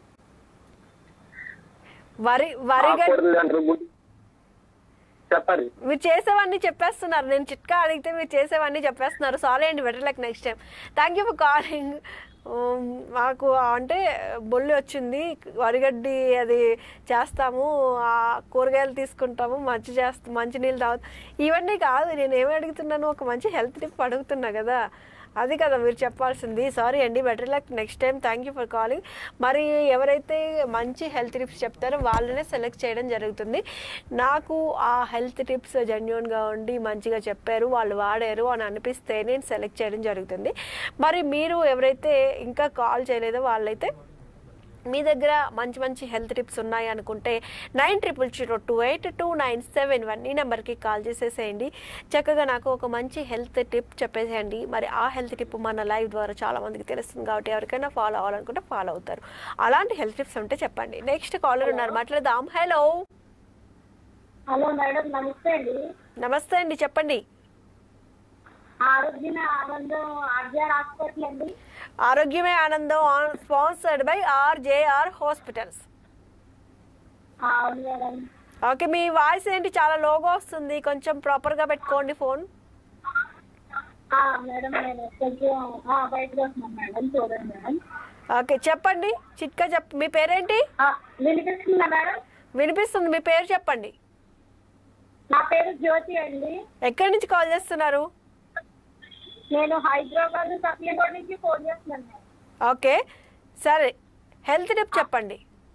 వరి వరి గడ్డి ఆకుకూరలు తింటారు గుడ్డు చెప్పండి మీరు చేసేవన్నీ చెప్పేస్తున్నారు నేను చిట్కా అడిగితే మీరు చేసేవన్నీ చెప్పేస్తున్నారు సారీ అండి better luck next time thank you for calling మాకు అంటే బొల్లి వచ్చింది వరిగడ్డి అది చేస్తాము ఆ కూరగాయలు తీసుకుంటాము మంచి చేస్తాం మంచి నీళ్ళు తాగుతాం ఇవన్నీ కాదు నేను ఏమి అడుగుతున్నాను ఒక మంచి హెల్త్ టిప్ అడుగుతున్నా కదా అది కదా మీరు చెప్పాల్సింది సారీ అండి better luck next time thank you for calling మరి ఎవరైతే మంచి హెల్త్ టిప్స్ చెప్తారో వాళ్ళనే సెలెక్ట్ చేయడం జరుగుతుంది నాకు ఆ హెల్త్ టిప్స్ జెన్యున్గా ఉండి మంచిగా చెప్పారు వాళ్ళు వాడారు అని అనిపిస్తే నేను సెలెక్ట్ చేయడం జరుగుతుంది మరి మీరు ఎవరైతే ఇంకా కాల్ చేయలేదో వాళ్ళైతే మీ దగ్గర మంచి మంచి హెల్త్ టిప్స్ ఉన్నాయి అనుకుంటే nine triple zero two eight two nine seven one ఈ నెంబర్కి కాల్ చేసేసేయండి చక్కగా నాకు ఒక మంచి హెల్త్ టిప్ చెప్పేసేయండి మరి ఆ హెల్త్ టిప్ మన లైవ్ ద్వారా చాలా మందికి తెలుస్తుంది కాబట్టి ఎవరికైనా ఫాలో అవ్వాలనుకుంటే ఫాలో అవుతారు అలాంటి హెల్త్ టిప్స్ ఉంటే చెప్పండి నెక్స్ట్ కాలర్ ఉన్నారు మాట్లాడదాం హలో హలో మేడం నమస్తే అండి నమస్తే అండి చెప్పండి ఆరోగ్యమే ఆనందం ఆర్జీఆర్ హాస్పిటల్ అండి ఆరోగ్యమే ఆనందం స్పాన్సర్డ్ బై ఆర్జేఆర్ హాస్పిటల్స్ ఆ, అవును మేడం ఓకే మీ వాయిస్ ఏంటి చాలా లోగా వస్తుంది కొంచెం ప్రాపర్గా పెట్టుకోండి ఫోన్ ఆ, మేడం నేను కొంచెం ఆ, బయటకు వస్తున్నాను మేడం చూడండి మేడం ఓకే చెప్పండి చిట్కా చెప్ మీ పేరేంటి ఆ, వినిపిస్తుందా మేడం వినిపిస్తుంది మీ పేరు చెప్పండి నా పేరు జ్యోతి అండి ఎక్కడి నుంచి కాల్ చేస్తున్నారు నేను హైదరాబాద్ సప్లీగూడ నుంచి ఫోన్ చేస్తున్నాను మేడం. ఓకే సరే హెల్త్ టిప్ చెప్పండి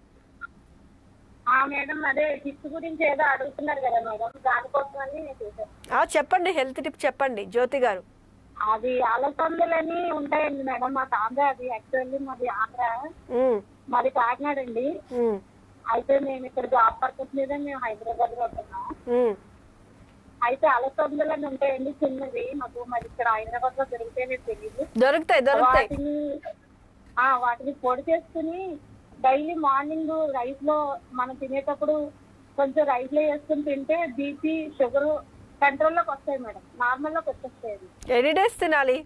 ఆ మేడం అదే టిప్స్ గురించి ఏదో అడుగుతున్నారు కదా మేడం దానికోసమని నేను చేశాను ఆ, చెప్పండి హెల్త్ టిప్ చెప్పండి జ్యోతి గారు అది అలసందులని ఉంటాయండి మేడం మాకు ఆంధ్ర అది యాక్చువల్లీ మాది ఆంధ్ర ఉమ్, మాది కాకినాడ అండి ఉమ్, అయితే మేము ఇక్కడ జాబ్ పర్పస్ మీద మేము హైదరాబాద్ లో ఉంటున్నాం ఉమ్, అయితే అలసందులని ఉంటాయండి చిన్నవి మాకు మరి ఇక్కడ హైదరాబాద్ లో దొరికితే మీకు తెలియదు దొరుకుతాయి దొరుకుతాయి వాటిని ఆ వాటిని పొడి చేసుకుని డైలీ మార్నింగ్ రైస్ లో మనం తినేటప్పుడు కొంచెం రైస్ లో వేసుకుని తింటే బీపీ షుగర్ కంట్రోల్ లోకి వస్తాయి మేడం నార్మల్ లోకి వచ్చేస్తాయి అది. ఎనీ డేస్ తినాలి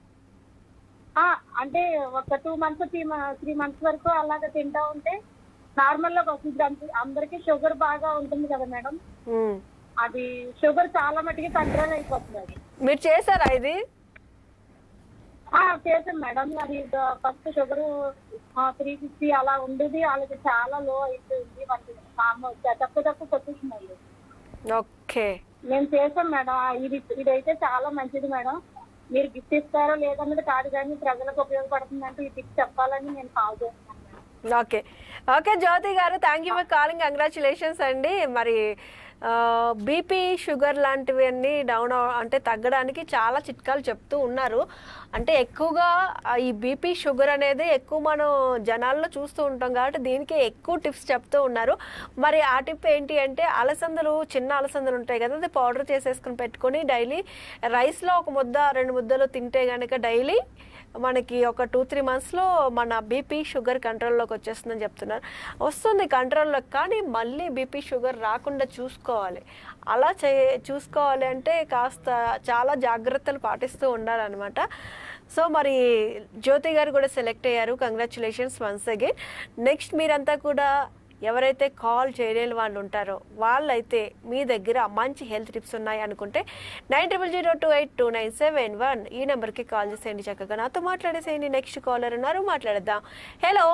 ఆ, అంటే ఒక two months three three months వరకు అలాగ తింటా ఉంటే నార్మల్ గా వస్తుంది అంత- అందరికీ షుగర్ బాగా ఉంటుంది కదా మేడం ఉమ్. అది షుగర్ చాలా మటుకి కంట్రోల్ అయిపోతుంది అది మీరు చేశారా ఇది ఆ, చేసాం మేడం అది ఫస్ట్ షుగర్ త్రీ ఫిఫ్టీ అలా ఉండేది వాళ్ళకి చాలా లో అయిపోయింది వాళ్ళకి మామూలు తక్కువ తక్కువ కొట్టేసినాయి ఓకే మేము చేసాం మేడం ఆ, ఇది ఇదైతే చాలా మంచిది మేడం మీరు గిఫ్ట్ ఇస్తారో లేదన్నది కాదు కానీ ప్రజలకు ఉపయోగపడుతుందంటే ఈ టిప్ చెప్పాలని నేను కాల్ చేస్తున్నాను మేడం. ఓకే ఓకే జ్యోతి గారు thank you for calling congratulations అండి మరి బీపీ షుగర్ లాంటివి అన్నీ డౌన్ అంటే తగ్గడానికి చాలా చిట్కాలు చెప్తూ ఉన్నారు అంటే ఎక్కువగా ఆ, ఈ బీపీ షుగర్ అనేది ఎక్కువ మనం జనాల్లో చూస్తూ ఉంటాం కాబట్టి దీనికి ఎక్కువ టిప్స్ చెప్తూ ఉన్నారు మరి ఆ టిప్ ఏంటి అంటే అలసందలు చిన్న అలసందలు ఉంటాయి కదా అది పౌడర్ చేసేసుకుని పెట్టుకొని డైలీ రైస్లో ఒక ముద్ద రెండు ముద్దలు తింటే కనుక డైలీ మనకి ఒక టూ త్రీ మంత్స్లో మన బీపీ షుగర్ కంట్రోల్లోకి వచ్చేస్తుందని చెప్తున్నారు వస్తుంది కంట్రోల్లోకి కానీ మళ్ళీ బీపీ షుగర్ రాకుండా చూసుకోవాలి అలా చే చూసుకోవాలి అంటే కాస్త చాలా జాగ్రత్తలు పాటిస్తూ ఉండాలన్నమాట సో మరి జ్యోతి గారు కూడా సెలెక్ట్ అయ్యారు కంగ్రాచులేషన్స్ వన్స్ అగైన్ నెక్స్ట్ మీరంతా కూడా ఎవరైతే కాల్ చేయలేని వాళ్ళు ఉంటారో వాళ్ళైతే మీ దగ్గర మంచి హెల్త్ టిప్స్ ఉన్నాయి అనుకుంటే nine triple zero two eight two nine seven one ఈ నెంబర్కి కాల్ చేసేయండి చక్కగా నాతో మాట్లాడేసేయండి నెక్స్ట్ కాలర్ ఉన్నారు మాట్లాడేద్దాం హలో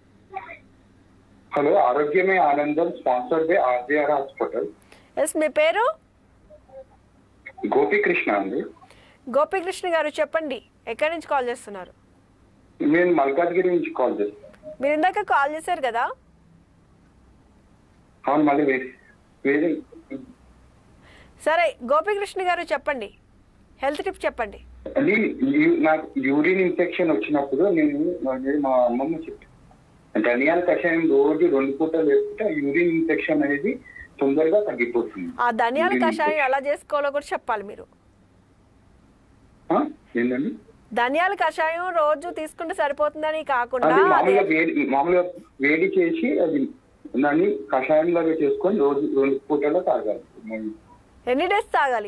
హలో ఆరోగ్యమే ఆనందం sponsored by RGR hospital yes మీ పేరు గోపీకృష్ణ అండి గోపీకృష్ణ గారు చెప్పండి ఎక్కడి నుంచి కాల్ చేస్తున్నారు నేను మల్కాజ్గిరి నుంచి కాల్ చేస్తాను మీరు ఇందాక కాల్ చేశారు కదా అవును మళ్ళీ వేరే వేరే సరే గోపీకృష్ణ గారు చెప్పండి హెల్త్ టిప్ చెప్పండి అది యు- నాకు యూరిన్ ఇన్ఫెక్షన్ వచ్చినప్పుడు నేను అది మా అమ్మమ్మ చెప్పాను ధనియాల కషాయం రోజు రెండు పూటలు వేసుకుంటే యూరిన్ ఇన్ఫెక్షన్ అనేది తొందరగా తగ్గిపోతుంది ఆ ధనియాల యూరిన్ కషాయం ఎలా చేసుకోవాలో కూడా చెప్పాలి మీరు ఆ? ఏంటండి ధనియాల కషాయం రోజు తీసుకుంటే సరిపోతుందని కాకుండా అది అది మామూలుగా వేడి మామూలుగా వేడి చేసి అది దాన్ని కషాయం లాగా చేసుకొని రోజు రెండు పూటల్లో తాగాలి ఎన్ని డేస్ తాగాలి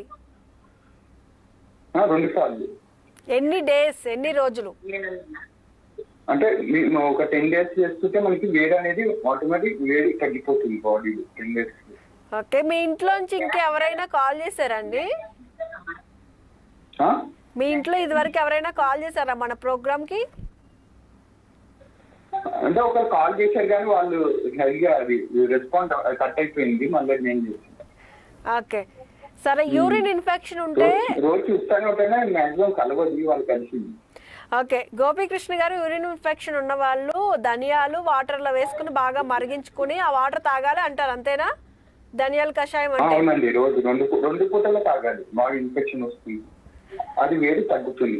ఆ, రెండు సార్లు ఎన్ని డేస్ ఎన్ని రోజులు అంటే మీ- ఒక టెన్ డేస్ చేస్తుంటే మనకి వేడి అనేది ఆటోమేటిక్ వేడి తగ్గిపోతుంది బాడీలో టెన్ డేస్ ఓకే మీ ఇంట్లోంచి ఇంకెవరైనా కాల్ చేశారండి మీ ఇంట్లో ఇదివరకు ఎవరైనా కాల్ చేశారా మన ప్రోగ్రామ్ కి అంటే ఒకరు కాల్ చేశారు కానీ వాళ్ళు సరిగా అది రెస్పాన్స్ కట్ అయిపోయింది మళ్ళీ నేను చేసాను ఓకే సరే యూరిన్ ఇన్ఫెక్షన్ ఉంటే రోజు- రోజు చూస్తానే ఉంటానే మాక్సిమం కలవదు వాళ్ళు కలిసింది ఓకే గోపీకృష్ణ గారు యూరిన్ ఇన్ఫెక్షన్ ఉన్న వాళ్ళు ధనియాలు వాటర్లో వేసుకుని బాగా మరిగించుకుని ఆ వాటర్ తాగాలి అంటారు అంతేనా ధనియాల కషాయం ఆ, అంటే అవునండి రోజు రెండు పు- రెండు పూటల్లో తాగాలి బాగా ఇన్ఫెక్షన్ వస్తుంది అది వేడి తగ్గుతుంది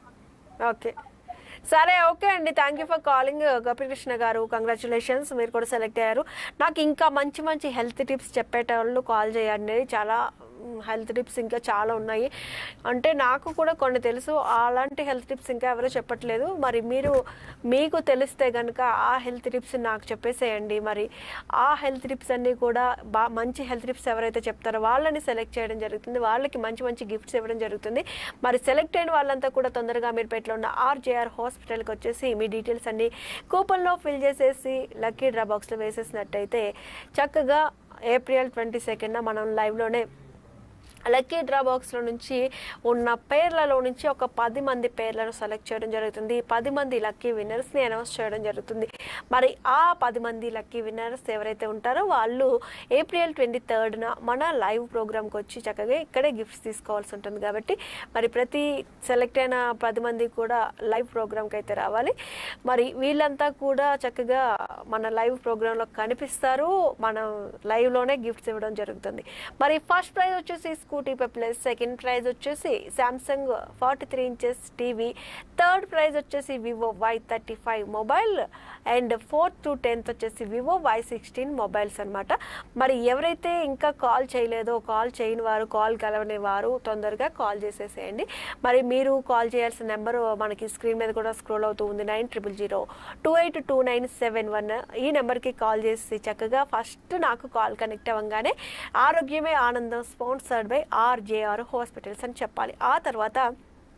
ఓకే సరే ఓకే అండి thank you for calling Gopikrishna గారు కంగ్రాచులేషన్స్ మీరు కూడా సెలెక్ట్ అయ్యారు నాకు ఇంకా మంచి మంచి హెల్త్ టిప్స్ చెప్పేటోళ్ళు కాల్ చేయండి చాలా హెల్త్ టిప్స్ ఇంకా చాలా ఉన్నాయి అంటే నాకు కూడా కొన్ని తెలుసు అలాంటి హెల్త్ టిప్స్ ఇంకా ఎవరో చెప్పట్లేదు మరి మీరు మీకు తెలిస్తే కనుక ఆ హెల్త్ టిప్స్ నాకు చెప్పేసేయండి మరి ఆ హెల్త్ టిప్స్ అన్నీ కూడా బా మంచి హెల్త్ టిప్స్ ఎవరైతే చెప్తారో వాళ్ళని సెలెక్ట్ చేయడం జరుగుతుంది వాళ్ళకి మంచి మంచి గిఫ్ట్స్ ఇవ్వడం జరుగుతుంది మరి సెలెక్ట్ అయిన వాళ్ళంతా కూడా తొందరగా మీరు పెట్లో ఉన్న ఆర్జేఆర్ హాస్పిటల్కి వచ్చేసి మీ డీటెయిల్స్ అన్ని కూపన్లో ఫిల్ చేసేసి లక్కీ డ్రా బాక్స్లో వేసేసినట్టయితే చక్కగా ఏప్రిల్ ట్వంటీ సెకండ్న మనం లైవ్లోనే లక్కీ డ్రా బాక్స్లో నుంచి ఉన్న పేర్లలో నుంచి ఒక పది మంది పేర్లను సెలెక్ట్ చేయడం జరుగుతుంది ఈ పది మంది లక్కీ విన్నర్స్ని అనౌన్స్ చేయడం జరుగుతుంది మరి ఆ పది మంది లక్కీ విన్నర్స్ ఎవరైతే ఉంటారో వాళ్ళు ఏప్రిల్ ట్వంటీ థర్డ్న మన లైవ్ ప్రోగ్రామ్కి వచ్చి చక్కగా ఇక్కడే గిఫ్ట్స్ తీసుకోవాల్సి ఉంటుంది కాబట్టి మరి ప్రతి సెలెక్ట్ అయిన పది మంది కూడా లైవ్ ప్రోగ్రామ్కి అయితే రావాలి మరి వీళ్ళంతా కూడా చక్కగా మన లైవ్ ప్రోగ్రాంలో కనిపిస్తారు మనం లైవ్లోనే గిఫ్ట్స్ ఇవ్వడం జరుగుతుంది మరి ఫస్ట్ ప్రైజ్ వచ్చేసి స్కూటీ ప్లస్ సెకండ్ ప్రైజ్ వచ్చేసి Samsung forty three inches TV third prize వచ్చేసి Vivo Y thirty five mobile and fourth to tenth వచ్చేసి వివో వై సిక్స్టీన్ మొబైల్స్ అనమాట మరి ఎవరైతే ఇంకా కాల్ చేయలేదో కాల్ చేయని వారు కాల్ కలవని వారు తొందరగా కాల్ చేసేసేయండి మరి మీరు కాల్ చేయాల్సిన నెంబర్ మనకి స్క్రీన్ మీద కూడా స్క్రోల్ అవుతూ ఉంది nine triple zero two eight two nine seven one ఈ నెంబర్కి కాల్ చేసి చక్కగా ఫస్ట్ నాకు కాల్ కనెక్ట్ అవ్వగానే ఆరోగ్యమే ఆనందం స్పాన్సర్డ్ బై ఆర్జేఆర్ హాస్పిటల్స్ అని చెప్పాలి ఆ తర్వాత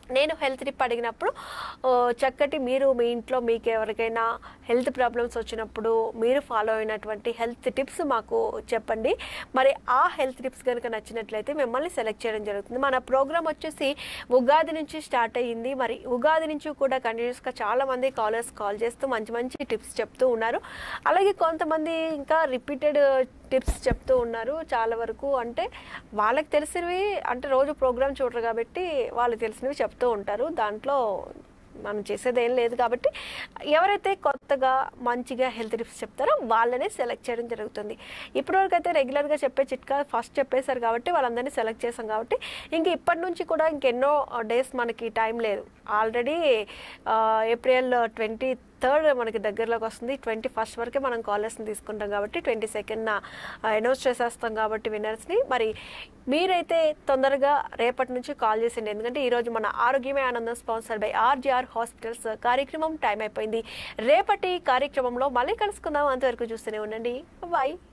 నేను హెల్త్ టిప్ అడిగినప్పుడు ఆ, చక్కటి మీరు మీ ఇంట్లో మీకు ఎవరికైనా హెల్త్ ప్రాబ్లమ్స్ వచ్చినప్పుడు మీరు ఫాలో అయినటువంటి హెల్త్ టిప్స్ మాకు చెప్పండి మరి ఆ హెల్త్ టిప్స్ కనుక నచ్చినట్లయితే మిమ్మల్ని సెలెక్ట్ చేయడం జరుగుతుంది మన ప్రోగ్రామ్ వచ్చేసి ఉగాది నుంచి స్టార్ట్ అయ్యింది మరి ఉగాది నుంచి కూడా కంటిన్యూస్గా చాలా మంది కాలర్స్ కాల్ చేస్తూ మంచి మంచి టిప్స్ చెప్తూ ఉన్నారు అలాగే కొంతమంది ఇంకా రిపీటెడ్ టిప్స్ చెప్తూ ఉన్నారు చాలా వరకు అంటే వాళ్ళకి తెలిసినవి అంటే రోజు ప్రోగ్రామ్ చూడరు కాబట్టి వాళ్ళకి తెలిసినవి చెప్తూ ఉంటారు దాంట్లో మనం చేసేది ఏం లేదు కాబట్టి ఎవరైతే కొత్తగా మంచిగా హెల్త్ టిప్స్ చెప్తారో వాళ్ళనే సెలెక్ట్ చేయడం జరుగుతుంది ఇప్పటివరకు అయితే రెగ్యులర్గా చెప్పే చిట్కా ఫస్ట్ చెప్పేశారు కాబట్టి వాళ్ళందరినీ సెలెక్ట్ చేసాం కాబట్టి ఇంక ఇప్పటి నుంచి కూడా ఇంకెన్నో డేస్ మనకి టైం లేదు ఆల్రెడీ ఏప్రిల్ ట్వంటీ థర్డ్ మనకి దగ్గరలోకి వస్తుంది ట్వంటీ ఫస్ట్ వరకే మనం కాలర్స్ని తీసుకుంటాం కాబట్టి ట్వంటీ సెకండ్న అనౌన్స్ చేసేస్తాం కాబట్టి విన్నర్స్ని మరి మీరైతే తొందరగా రేపటి నుంచి కాల్ చేసిండి ఎందుకంటే ఈరోజు మన ఆరోగ్యమే ఆనందం స్పాన్సర్ బై ఆర్జీఆర్ హాస్పిటల్స్ కార్యక్రమం టైం అయిపోయింది రేపటి కార్యక్రమంలో మళ్ళీ కలుసుకుందాం అంతవరకు చూస్తూనే ఉండండి బాయ్